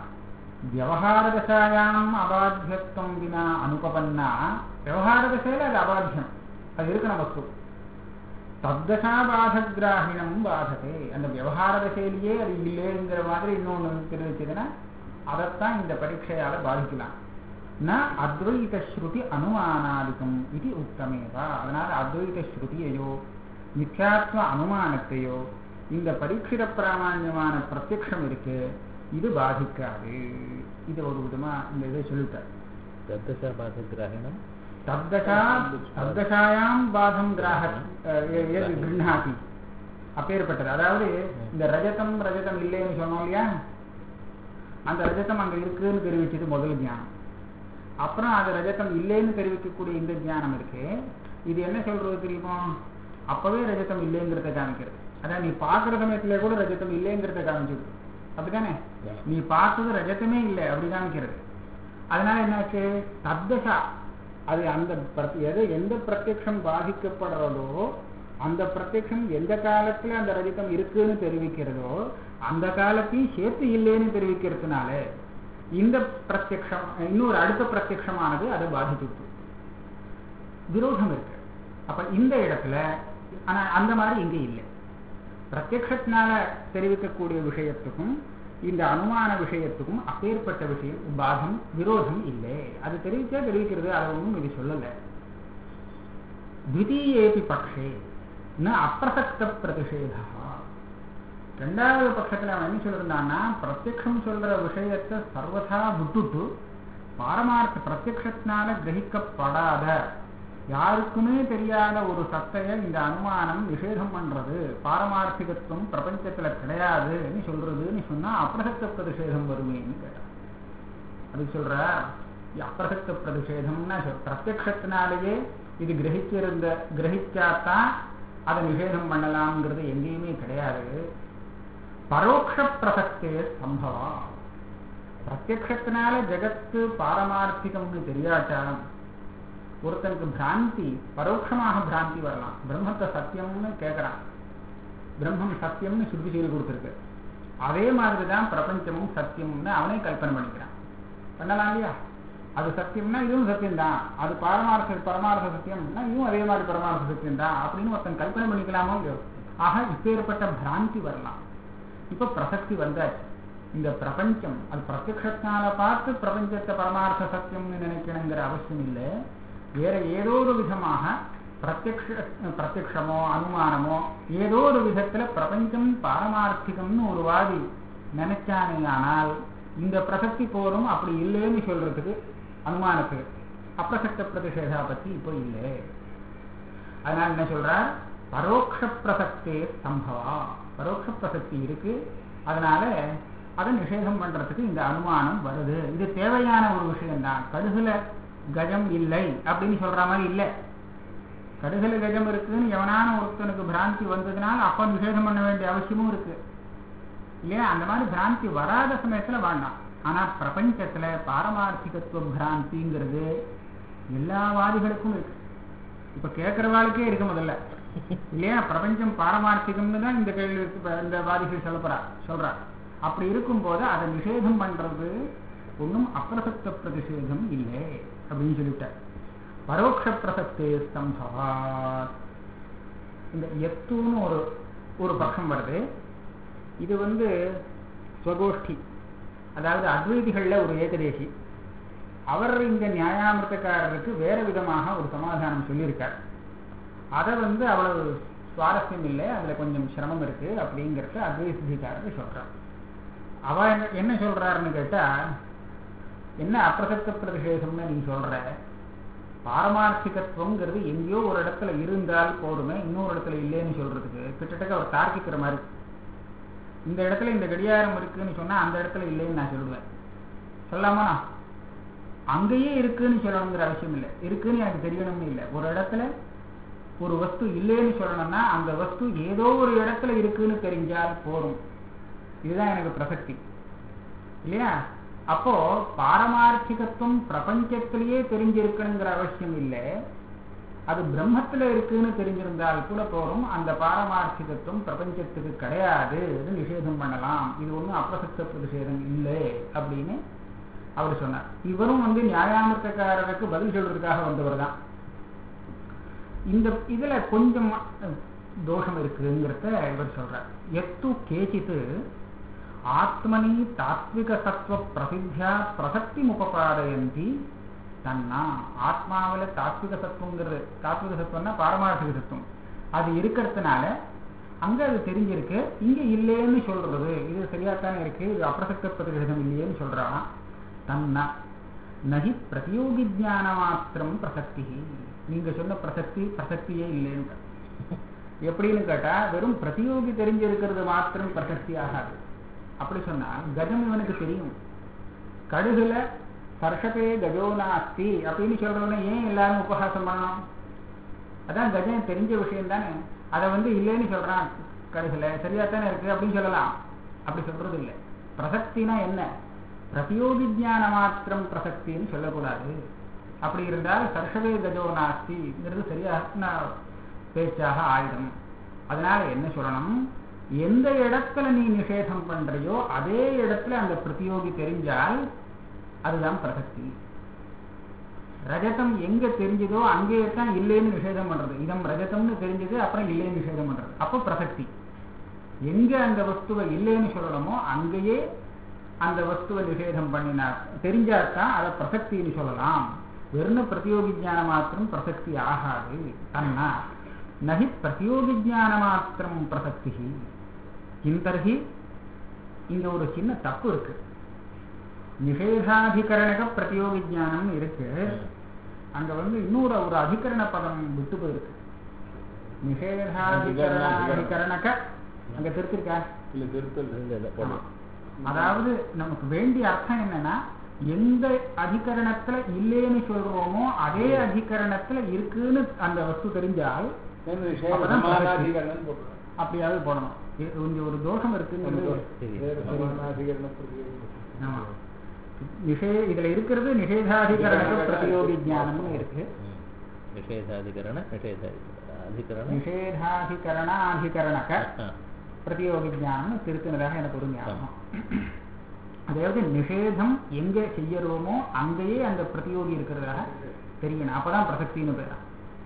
விவகாரதசாயாம் அபாத்தியத்துவம் வினா அனுபவன்னா விவகாரதசையில அது அபாத்தியம் அது இருக்கணும் வஸ்து தத்தசா பாதகிராகினம் பாததே அந்த விவகார தசையிலேயே அது இல்லைங்கிற மாதிரி இன்னொன்று தெரிவிச்சதுன்னா அதைத்தான் இந்த பரீட்சையால பாதிக்கலாம் ந அத்வைத ஸ்ருதி அனுமானாதிக்கம் இது உத்தமேவா அதனால அத்வைத ஸ்ருதியையோ மித்யாத்வ அனுமானத்தையோ இந்த பரீட்சித பிராமான்யமான பிரத்யக்ஷம் இருக்கு இது பாதிக்காது இது ஒரு விதமா இந்த இதை சொல்லிட்டார் தத்தசா பாதகிராகிணம் தப்தசா தப்தசாயாம் பாதம் கிராக எது கிருண்ணாதி அப்பேற்பட்டது அதாவது இந்த ரஜதம் ரஜதம் இல்லைன்னு சொன்னோம் இல்லையா அந்த ரஜதம் அங்க இருக்குன்னு தெரிவிச்சது முதல் ஞானம் அப்புறம் அது ரஜதம் இல்லைன்னு தெரிவிக்கக்கூடிய இந்த ஞானம் இருக்கு இது என்ன சொல்றது தெரியுமோ அப்பவே ரஜதம் இல்லைங்கிறத காமிக்கிறது அதான் நீ பார்க்குற சமயத்துல கூட ரஜதம் இல்லைங்கிறத காமிச்சிருக்கு அப்படித்தானே நீ பார்த்தது ரஜதமே இல்லை அப்படி காமிக்கிறது அதனால என்னாச்சு தப்தசா அது அந்த பிரத்- எது எந்த பிரத்யக்ஷம் பாதிக்கப்படுறதோ அந்த பிரத்யக்ஷம் எந்த காலத்துல அந்த ரஜிதம் இருக்குன்னு தெரிவிக்கிறதோ அந்த காலத்தையும் சேர்த்து இல்லைன்னு தெரிவிக்கிறதுனால இந்த பிரத்யக்ஷம் இன்னொரு அடுத்த பிரத்யக்ஷமானது அதை பாதிச்சுட்டு விரோதம் இருக்கு அப்ப இந்த இடத்துல ஆனா அந்த மாதிரி இங்க இல்லை பிரத்யக்ஷத்தினால தெரிவிக்கக்கூடிய விஷயத்துக்கும் இந்த அனுமான விஷயத்துக்கும் அப்பேற்பட்ட விஷயம் பாதம் விரோதம் இல்லை அது தெரிவிச்சா தெரிவிக்கிறது அதை ஒன்றும் இது சொல்லலை द्वितीयेपि பக்ஷே ந அப்பிரசக்த பிரதிஷேதா ரெண்டாவது பட்சத்துல அவன் என்ன சொல்லிருந்தான்னா பிரத்யக்ஷம் சொல்ற விஷயத்தை சர்வதா விட்டுட்டு பாரமார்த்த பிரத்யக்ஷத்தினால கிரகிக்கப்படாத யாருக்குமே தெரியாத ஒரு சத்தைய இந்த அனுமானம் நிஷேதம் பண்றது பாரமார்த்திகத்துவம் பிரபஞ்சத்துல கிடையாதுன்னு சொல்றதுன்னு சொன்னா அப்பிரசக்த பிரதிஷேதம் வருமேன்னு கேட்டான் அதுக்கு சொல்ற அப்பிரசக்த பிரதிஷேதம்னா சொல் பிரத்யக்ஷத்தினாலேயே இது கிரகிச்சிருந்த கிரகிச்சாதான் அதை நிஷேதம் பண்ணலாம்ங்கிறது எங்கேயுமே கிடையாது பரோட்ச பிரசக்தே சம்பவா பிரத்யக்ஷத்தினால ஜெகத்து பாரமார்த்திகம்னு தெரியாட்டாலும் ஒருத்தனுக்கு பிராந்தி பரோட்சமாக பிராந்தி வரலாம் பிரம்மத்தை சத்தியம்னு கேட்கறான் பிரம்மம் சத்தியம்னு சுத்தி செய்து கொடுத்துருக்கு அதே மாதிரி தான் பிரபஞ்சமும் சத்தியம்னு அவனே கல்பனை பண்ணிக்கிறான் பண்ணலாம் இல்லையா அது சத்தியம்னா இதுவும் சத்தியம்தான் அது பாரமார்த்த பரமார்த்த சத்தியம்னா இதுவும் அதே மாதிரி பரமார்த்த சத்தியம் தான் அப்படின்னு ஒருத்தன் கல்பனை பண்ணிக்கலாமோ இல்லையோ ஆக இப்பேற்பட்ட பிராந்தி வரலாம் இப்ப பிரசக்தி வந்தாச்சு இந்த பிரபஞ்சம் அது பிரத்யக்ஷத்தினால பார்த்து பிரபஞ்சத்தை பரமார்த்த சத்தியம்னு நினைக்கணுங்கிற அவசியம் இல்லை வேற ஏதோ ஒரு விதமாக பிரத்யக்ஷ பிரத்யக்ஷமோ அனுமானமோ ஏதோ ஒரு விதத்துல பிரபஞ்சம் பாரமார்த்திகம்னு ஒரு வாதி நினைச்சானே ஆனால் இந்த பிரசக்தி போரும் அப்படி இல்லைன்னு சொல்றதுக்கு அனுமானத்துக்கு அப்பிரசக்த பிரதிஷேதா பத்தி இப்போ இல்லை அதனால என்ன சொல்றார் பரோட்ச பிரசக்தே சம்பவா பரோட்ச பிரசக்தி இருக்கு அதனால அதை நிஷேதம் பண்றதுக்கு இந்த அனுமானம் வருது இது தேவையான ஒரு விஷயம்தான் கடுகுல கஜம் இல்லை அப்படின்னு சொல்ற மாதிரி இல்லை கடுகுல கஜம் இருக்குன்னு எவனான ஒருத்தனுக்கு பிராந்தி வந்ததுனால அப்ப நிஷேதம் பண்ண வேண்டிய அவசியமும் இருக்கு இல்லையா அந்த மாதிரி பிராந்தி வராத சமயத்துல வேண்டாம் ஆனா பிரபஞ்சத்துல பாரமார்த்திகத்துவ பிராந்திங்கிறது எல்லா வாதிகளுக்கும் இருக்கு இப்ப கேட்கறவாளுக்கே இருக்கு முதல்ல இல்லையா பிரபஞ்சம் பாரமார்த்திகம்னு தான் இந்த கேள்வி இந்த வாதிகள் சொல்லப்படுறா சொல்றா அப்படி இருக்கும்போது அதை நிஷேதம் பண்றது ஒன்றும் அப்பிரசக்த பிரதிஷேதம் இல்லை அப்படின்னு சொல்லிவிட்டார் பரோட்ச பிரசக்தே ஸ்தம்பவா இந்த எத்துன்னு ஒரு ஒரு பட்சம் வருது இது வந்து ஸ்வகோஷ்டி அதாவது அத்வைதிகளில் ஒரு ஏகதேசி அவர் இந்த நியாயாமிரதக்காரருக்கு வேற விதமாக ஒரு சமாதானம் சொல்லியிருக்கார் அதை வந்து அவ்வளவு சுவாரஸ்யம் இல்லை அதுல கொஞ்சம் சிரமம் இருக்கு அப்படிங்கிறத அத்வைத சித்திக்காரர் சொல்றார் அவ என்ன என்ன சொல்றாருன்னு கேட்டா என்ன அப்பிரசக்த பிரதிஷேதம்னு நீ சொல்ற பாரமார்த்திகத்துவங்கிறது எங்கேயோ ஒரு இடத்துல இருந்தால் போருமே இன்னொரு இடத்துல இல்லைன்னு சொல்றதுக்கு கிட்டத்தட்ட அவர் தார்க்கிக்கிற மாதிரி இந்த இடத்துல இந்த கடியாரம் இருக்குன்னு சொன்னா அந்த இடத்துல இல்லைன்னு நான் சொல்லுவேன் சொல்லாமா அங்கேயே இருக்குன்னு சொல்லணுங்கிற அவசியம் இல்லை இருக்குன்னு எனக்கு தெரியணும்னு இல்லை ஒரு இடத்துல ஒரு வஸ்து இல்லைன்னு சொல்லணும்னா அந்த வஸ்து ஏதோ ஒரு இடத்துல இருக்குன்னு தெரிஞ்சால் போதும் இதுதான் எனக்கு பிரசக்தி இல்லையா அப்போ பாரமார்த்திகத்துவம் பிரபஞ்சத்திலேயே தெரிஞ்சிருக்கணுங்கிற அவசியம் இல்லை அது பிரம்மத்துல இருக்குன்னு தெரிஞ்சிருந்தால் கூட போதும் அந்த பாரமார்த்திகத்துவம் பிரபஞ்சத்துக்கு கிடையாது நிஷேதம் பண்ணலாம் இது ஒன்றும் அப்பிரசக்த பிரதிஷேதம் இல்லை அப்படின்னு அவர் சொன்னார் இவரும் வந்து நியாயாமத்தக்காரருக்கு பதில் சொல்றதுக்காக வந்தவர் தான் இந்த இதுல கொஞ்சம் தோஷம் இருக்குங்கிறத இவர் சொல்றார் எத்து கேச்சித்து ஆத்மனி தாத்விக சத்துவ பிரசித்தியா பிரசக்தி உபபாதயந்தி தன்னா ஆத்மாவில் தாத்விக சத்துவங்கிறது தாத்விக சத்துவம்னா பாரமார்த்திக சத்துவம் அது இருக்கிறதுனால அங்க அது தெரிஞ்சிருக்கு இங்க இல்லைன்னு சொல்றது இது சரியாத்தானே இருக்கு இது அப்பிரசக்த பிரதிகிருதம் இல்லையேன்னு சொல்றான் தன்னா நகி பிரதியோகி ஜான மாத்திரம் பிரசக்தி நீங்க சொன்ன பிரசக்தி பிரசக்தியே இல்லைன்னு எப்படின்னு கேட்டா வெறும் பிரதியோகி தெரிஞ்சிருக்கிறது மாத்திரம் பிரசக்தி ஆகாது அப்படி சொன்னா கஜம் இவனுக்கு தெரியும் கடுகுல சர்ஷத்தே கஜோ நாஸ்தி அப்படின்னு சொல்றவன ஏன் எல்லாரும் உபகாசம் பண்ணணும் அதான் கஜம் தெரிஞ்ச விஷயம் தானே அதை வந்து இல்லைன்னு சொல்றான் கடுகுல சரியா தானே இருக்கு அப்படின்னு சொல்லலாம் அப்படி சொல்றது இல்லை பிரசக்தினா என்ன பிரதியோகி ஜான மாத்திரம் பிரசக்தின்னு சொல்லக்கூடாது அப்படி இருந்தால் சர்ஷவே கஜோ நாஸ்திங்கிறது சரியான பேச்சாக ஆயிடும் அதனால என்ன சொல்லணும் எந்த இடத்துல நீ நிஷேதம் பண்றியோ அதே இடத்துல அந்த பிரதியோகி தெரிஞ்சால் அதுதான் பிரசக்தி ரஜதம் எங்க தெரிஞ்சதோ அங்கேயே தான் இல்லைன்னு நிஷேதம் பண்றது இதம் ரஜதம்னு தெரிஞ்சது அப்புறம் இல்லைன்னு நிஷேதம் பண்றது அப்போ பிரசக்தி எங்க அந்த வஸ்துவை இல்லைன்னு சொல்லணுமோ அங்கேயே அந்த வஸ்துவை நிஷேதம் பண்ணினா தெரிஞ்சாதான் அதை பிரசக்தின்னு சொல்லலாம் வெறும் பிரதியோகி ஞான மாத்திரம் பிரசக்தி ஆகாது தன்னா நகி பிரதியோகி ஞான மாத்திரம் பிரசக்தி கிந்தர்ஹி இங்க ஒரு சின்ன தப்பு இருக்கு நிஷேதாதிகரணக பிரதியோகி ஞானம் இருக்கு அங்க வந்து இன்னொரு ஒரு அதிகரண பதம் விட்டு போயிருக்கு நிஷேதாதிகரணாதிகரணக அங்க திருத்திருக்கா இல்ல திருத்தல் இல்ல இல்ல போடலாம் அதாவது நமக்கு வேண்டிய அர்த்தம் என்னன்னா எந்த அதிகரணத்துல இல்லைன்னு சொல்றோமோ அதே அதிகரணத்துல இருக்குன்னு அந்த வஸ்து தெரிஞ்சால் அப்பதான் சமானாதிகரணம் போட்டுருவோம் அப்படியாவது போடணும் இ- இங்க ஒரு தோஷம் இருக்குன்னு சரி வேறு சமானாதிகரண பிரதியோகி. ஆமா நிஷே இதுல இருக்கிறது நிஷேதாதிகரண பிரதியோகி ஞானம்னு இருக்கு ம். நிஷேதாதிகரண நிஷேதாதிகரண அதிகரண நிஷேதாதிகரணாதிகரணக ஆ. பிரதியோகி ஞானம்னு திருத்தினதாக எனக்கு ஒரு ஞாபகம் அதாவது நிஷேதம் எங்க செய்யறோமோ அங்கேயே அந்த பிரதியோகி இருக்கிறதாக தெரியணும் அப்பதான் பிரசக்தின்னு பேரா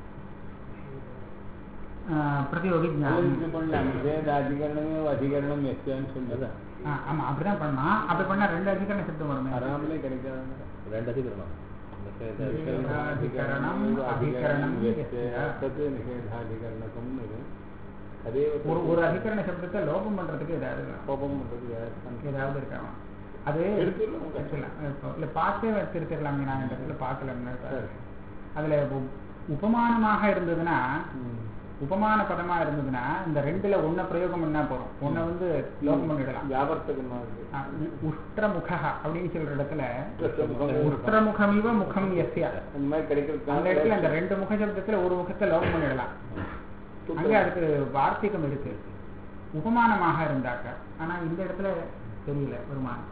ஆஹ் பிரதியோகி அதுல ஞானம் இது பண்ணலாம் நிஷேதாதிகரணமே அதிகரணம் எஸ்யான்னு சொல்லலாம் அதான். ஆஹ் ஆமா அப்படிதான் பண்ணா அப்படி பண்ணா ரெண்டு அதிகரண சித்தம் வருமே அறாமலே கிடைக்காது ரெண்டு அதிகரணம் நிஷேதாதிகரணம் அதிகரணம் எஸ்ய. தத் நிஷேதாதிகரணகம்னு அதே ஒரு ஒரு அதிகரண சப்தத்தை லோபம் பண்றதுக்கு ஏதாவது வேணும். கோபம் பண்றது யாரு? ஏதாவது இருக்காமா அது எடுத்துடலாம். எடுத்துடலாம். இப்போ இல்ல பார்த்தே வச்சிருக்கலாமே நான் இந்த இடத்துல பார்க்கலன்னு சரி. அதுல உ- உபமானமாக இருந்ததுன்னா ம். உபமான பதமா இருந்ததுன்னா இந்த ரெண்டுல ஒன்ன பிரயோகம் பண்ணா போறோம் ஒன்ன வந்து லோகம் பண்ணிடலாம் வியாபர்த்தகமா இருக்கு ஆ, உ- உஷ்டமுக அப்படின்னு சொல்ற இடத்துல உஷ்டமுகம். உஷ்டமுகமிவ முகம் எஸ்ய அந்த மாதிரி கிடைக்கிறது அந்த இடத்துல அந்த ரெண்டு முக சப்தத்துல ஒரு முகத்தை லோகம் பண்ணிடலாம் அங்கே அதுக்கு வார்த்திகம் இருக்கு உபமானமாக இருந்தாக்க ஆனா இந்த இடத்துல தெரியல பெருமான்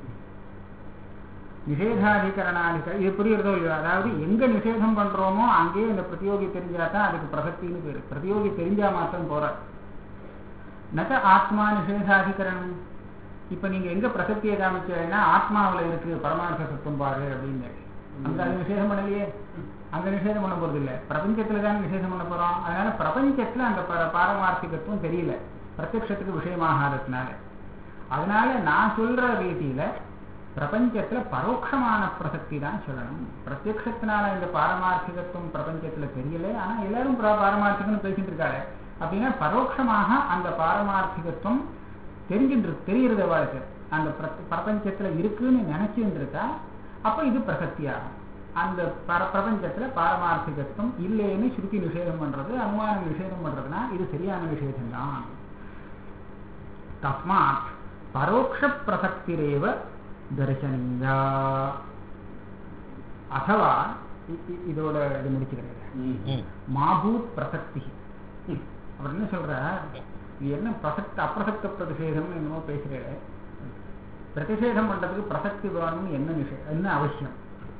நிஷேதாதிகரணாதிக இது புரியுறதோ இல்லையோ அதாவது எங்க நிஷேதம் பண்றோமோ அங்கேயே இந்த பிரதியோகி தெரிஞ்சாதான் அதுக்கு பிரசக்தின்னு பேரு பிரதியோகி தெரிஞ்சா மாத்திரம் போற நக ஆத்மா நிஷேதாதிகரணம் இப்ப நீங்க எங்க பிரசக்தியை காமிச்சீங்கன்னா ஆத்மாவுல இருக்கு பரமார்த்த சத்துவம் பாரு அப்படின்னு அங்க அது நிஷேதம் பண்ணலையே அங்க நிஷேதம் பண்ண போறது இல்ல பிரபஞ்சத்துல தான் நிஷேதம் பண்ண போறோம் அதனால பிரபஞ்சத்துல அந்த பர- பாரமார்த்திகத்துவம் தெரியல பிரத்யக்ஷத்துக்கு விஷயமாகாததுனால அதனால நான் சொல்ற ரீதியில பிரபஞ்சத்துல பரோட்சமான பிரசக்தி தான் சொல்லணும் பிரத்யக்ஷத்தினால இந்த பாரமார்த்திகத்துவம் பிரபஞ்சத்துல தெரியல ஆனா எல்லாரும் பர- பாரமார்த்திகம்னு பேசிட்டு இருக்காங்க அப்படின்னா பரோட்சமாக அந்த பாரமார்த்திகத்துவம் தெரிஞ்சுட்டு இருக்கு தெரியுறது வாழ்க்கை அந்த பிரப- பிரபஞ்சத்துல இருக்குன்னு நினைச்சுட்டு இருக்கா அப்ப இது பிரசக்தியாகும் அந்த பர பிரபஞ்சத்துல பாரமார்த்திகத்துவம் இல்லைன்னு சுருக்கி நிஷேதம் பண்றது அனுமானம் நிஷேதம் பண்றதுனா இது சரியான நிஷேதம் தான் தஸ்மாத் பரோட்ச பிரசக்திரேவ தரிசனீயா அதுவா இ- இ- இதோட இது முடிச்சுக்கிறேன் ம். ம். மாபூத் பிரசக்தி அவர் என்ன சொல்ற இது என்ன பிரசக்த அப்பிரசக்த பிரதிஷேதம் என்னமோ பேசுறேன் பிரதிஷேதம் பண்றதுக்கு பிரசக்தி வேணும்னு என்ன விஷயம் என்ன அவசியம்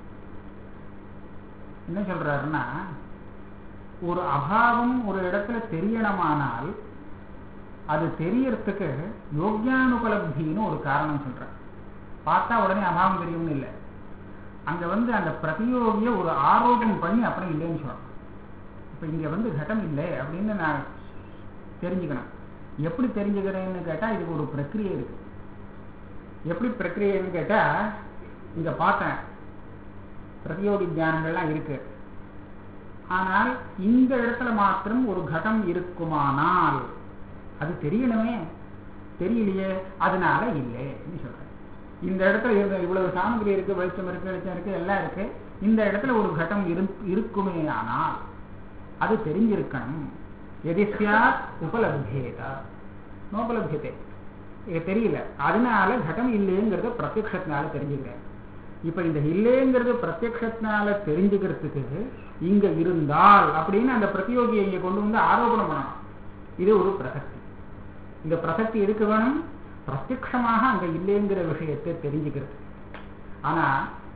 என்ன சொல்றாருன்னா ஒரு அபாவம் ஒரு இடத்துல தெரியணுமானால் அது தெரியறதுக்கு யோக்யானுபலப்தின்னு ஒரு காரணம் சொல்றேன் பார்த்தா உடனே அபாவம் தெரியும்னு இல்லை அங்க வந்து அந்த பிரதியோகிய ஒரு ஆரோபம் பண்ணி அப்புறம் இல்லைன்னு சொல்லணும் இப்ப இங்க வந்து கட்டம் இல்லை அப்படின்னு நான் தெரிஞ்சுக்கணும் எப்படி தெரிஞ்சுக்கிறேன்னு கேட்டா இதுக்கு ஒரு பிரக்கிரியை இருக்கு எப்படி பிரக்கிரியைன்னு கேட்டா இங்க பார்த்தேன் பிரதியோகி ஞானங்கள்லாம் இருக்கு ஆனால் இந்த இடத்துல மாத்திரம் ஒரு கடம் இருக்குமானால் அது தெரியணுமே தெரியலையே அதனால இல்லைன்னு சொல்றேன் இந்த இடத்துல இருந்த இவ்வளவு சாமகிரி இருக்கு வெளிச்சம் இருக்கு வெளிச்சம் இருக்கு எல்லாம் இருக்கு இந்த இடத்துல ஒரு கட்டம் இரு இருக்குமே ஆனால் அது தெரிஞ்சிருக்கணும் எதிர்த்தியா உபலப்தியேதா நோபலப்தியத்தை இது தெரியல அதனால கட்டம் இல்லைங்கிறத பிரத்யக்ஷத்தினால தெரிஞ்சுக்கிறேன் இப்ப இந்த இல்லைங்கிறது பிரத்யக்ஷத்தினால தெரிஞ்சுக்கிறதுக்கு இங்க இருந்தால் அப்படின்னு அந்த பிரதியோகியை இங்க கொண்டு வந்து ஆரோபணம் பண்ணணும் இது ஒரு பிரசக்தி இந்த பிரசக்தி எதுக்கு வேணும் பிரத்யக்ஷமாக அங்க இல்லைங்கிற விஷயத்தை தெரிஞ்சுக்கிறது ஆனா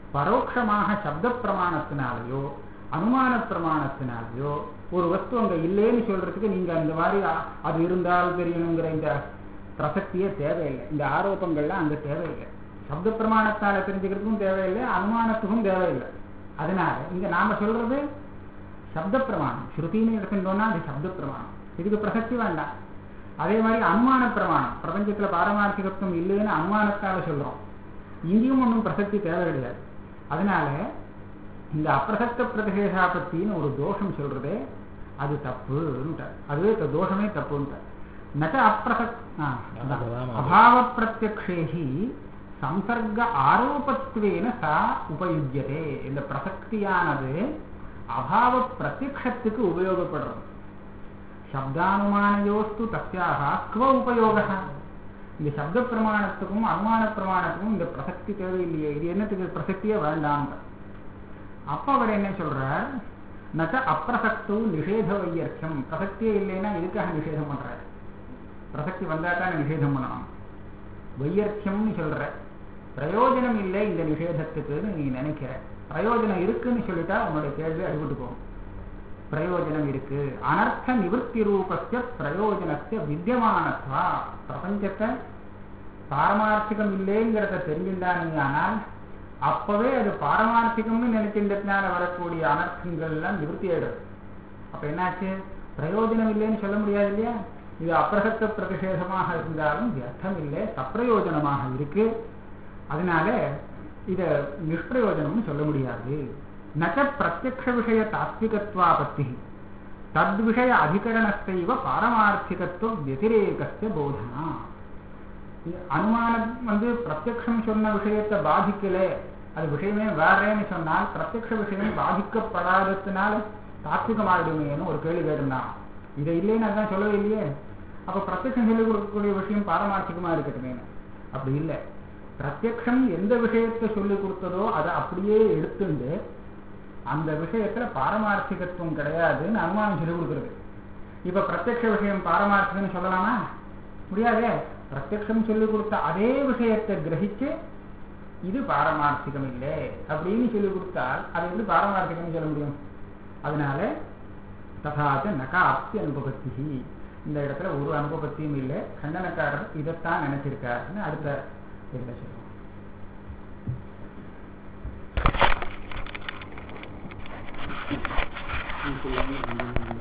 பரோட்சமாக சப்த பிரமாணத்தினாலேயோ அனுமான பிரமாணத்தினாலேயோ ஒரு வஸ்து அங்க இல்லைன்னு சொல்றதுக்கு நீங்க அந்த மாதிரி அ- அது இருந்தால் தெரியணுங்கிற இந்த பிரசக்தியே தேவையில்லை இந்த ஆரோப்பங்கள்லாம் அங்க தேவையில்லை சப்த பிரமாணத்தால தெரிஞ்சுக்கிறதுக்கும் தேவையில்லை அனுமானத்துக்கும் தேவையில்லை அதனால இங்க நாம சொல்றது சப்த பிரமாணம் ஸ்ருதின்னு எடுத்துட்டோம்னா அது சப்த பிரமாணம் இதுக்கு பிரசக்தி வேண்டாம் அதே மாதிரி அனுமான பிரமாணம் பிரபஞ்சத்துல பாரமார்த்திகத்துவம் இல்லைன்னு அனுமானத்தால சொல்றோம் இங்கேயும் ஒன்றும் பிரசக்தி தேவை கிடையாது அதனால இந்த அப்பிரசக்த பிரதிஷேதாபத்தின்னு ஒரு தோஷம் சொல்றதே அது தப்புன்ட்டார் அதுவே த- தோஷமே தப்புன்ட்டார் நச்ச அப்பிரசக் ஆ, அதான். அபாவ பிரத்யக்ஷேஹி சம்சர்க ஆரோபத்வேன சா உபயுஜ்யதே இந்த பிரசக்தியானது அபாவ பிரத்யக்ஷத்துக்கு உபயோகப்படுறது சப்தானுமானயோஸ்து தஸ்யாக ஸ்வ உபயோக இந்த சப்த பிரமாணத்துக்கும் அனுமான பிரமாணத்துக்கும் இந்த பிரசக்தி தேவையில்லையே இது என்னத்துக்கு பிரசக்தியே வேண்டாம் அப்ப அவர் என்ன சொல்றார் நச்ச அப்பிரசக்து நிஷேத வையர்த்தம் பிரசக்தியே இல்லைன்னா எதுக்காக நிஷேதம் பண்றாரு பிரசக்தி வந்தா தான் நிஷேதம் பண்ணணும் வையர்த்தியம்னு சொல்ற பிரயோஜனம் இல்லை இந்த நிஷேதத்துக்குன்னு நீ நினைக்கிற பிரயோஜனம் இருக்குன்னு சொல்லிட்டா உன்னோட கேள்வி அடிபட்டு போகும் பிரயோஜனம் இருக்கு அனர்த்த நிவர்த்தி ரூபஸ்ய பிரயோஜனஸ்ய வித்தியமானத்வா பிரபஞ்சத்தை பாரமார்த்திகம் இல்லைங்கிறத தெரிஞ்சிருந்தானே ஆனால் அப்பவே அது பாரமார்த்திகம்னு நினைக்கின்றதுனால வரக்கூடிய அனர்த்தங்கள் எல்லாம் நிவர்த்தி ஆயிடுது அப்ப என்னாச்சு பிரயோஜனம் இல்லைன்னு சொல்ல முடியாது இல்லையா இது அப்பிரசக்த பிரதிஷேதமாக இருந்தாலும் வியர்த்தம் இல்லை சப்பிரயோஜனமாக இருக்கு அதனால இத நிஷ்பிரயோஜனம்னு சொல்ல முடியாது நச்ச பிரத்யக்ஷ விஷய தாத்விகத்வாபத்தி தத்விஷய அதிகரணத்தைவ பாரமார்த்திகத்துவ வத்திரேகஸ்ய போதனா இது அனுமானம் வந்து பிரத்யக்ஷம் சொன்ன விஷயத்தை பாதிக்கல அது விஷயமே வேறேன்னு சொன்னால் பிரத்யக்ஷ விஷயம் பாதிக்கப்படாததுனால தாத்விகமாயிடுமேன்னு ஒரு கேள்வி கேட்டிருந்தான் இதை இல்லைன்னு அதான் சொல்லவே இல்லையே அப்ப பிரத்யக்ஷம் சொல்லிக் கொடுக்கக்கூடிய விஷயம் பாரமார்த்திகமா இருக்கட்டுமே அப்படி இல்லை பிரத்யக்ஷம் எந்த விஷயத்தை சொல்லிக் கொடுத்ததோ அதை அப்படியே எடுத்துண்டு அந்த விஷயத்துல பாரமார்த்திகத்துவம் கிடையாதுன்னு அனுமானம் சொல்லிக் கொடுக்குறது இப்ப பிரத்யக்ஷ விஷயம் பாரமார்த்திகம்னு சொல்லலாமா முடியாதே பிரத்யக்ஷம் சொல்லிக் கொடுத்த அதே விஷயத்தை கிரகிச்சு இது பாரமார்த்திகம் இல்லை அப்படின்னு சொல்லி கொடுத்தால் அது எப்படி பாரமார்த்திகம்னு சொல்ல முடியும் அதனால ததாச்ச நகாப்தி அனுபவத்தி இந்த இடத்துல ஒரு அனுபவத்தியும் இல்லை கண்டனக்காரர் இதைத்தான் நினைச்சிருக்காருன்னு அடுத்த இதுல சொல்லுவோம் இது எல்லாமே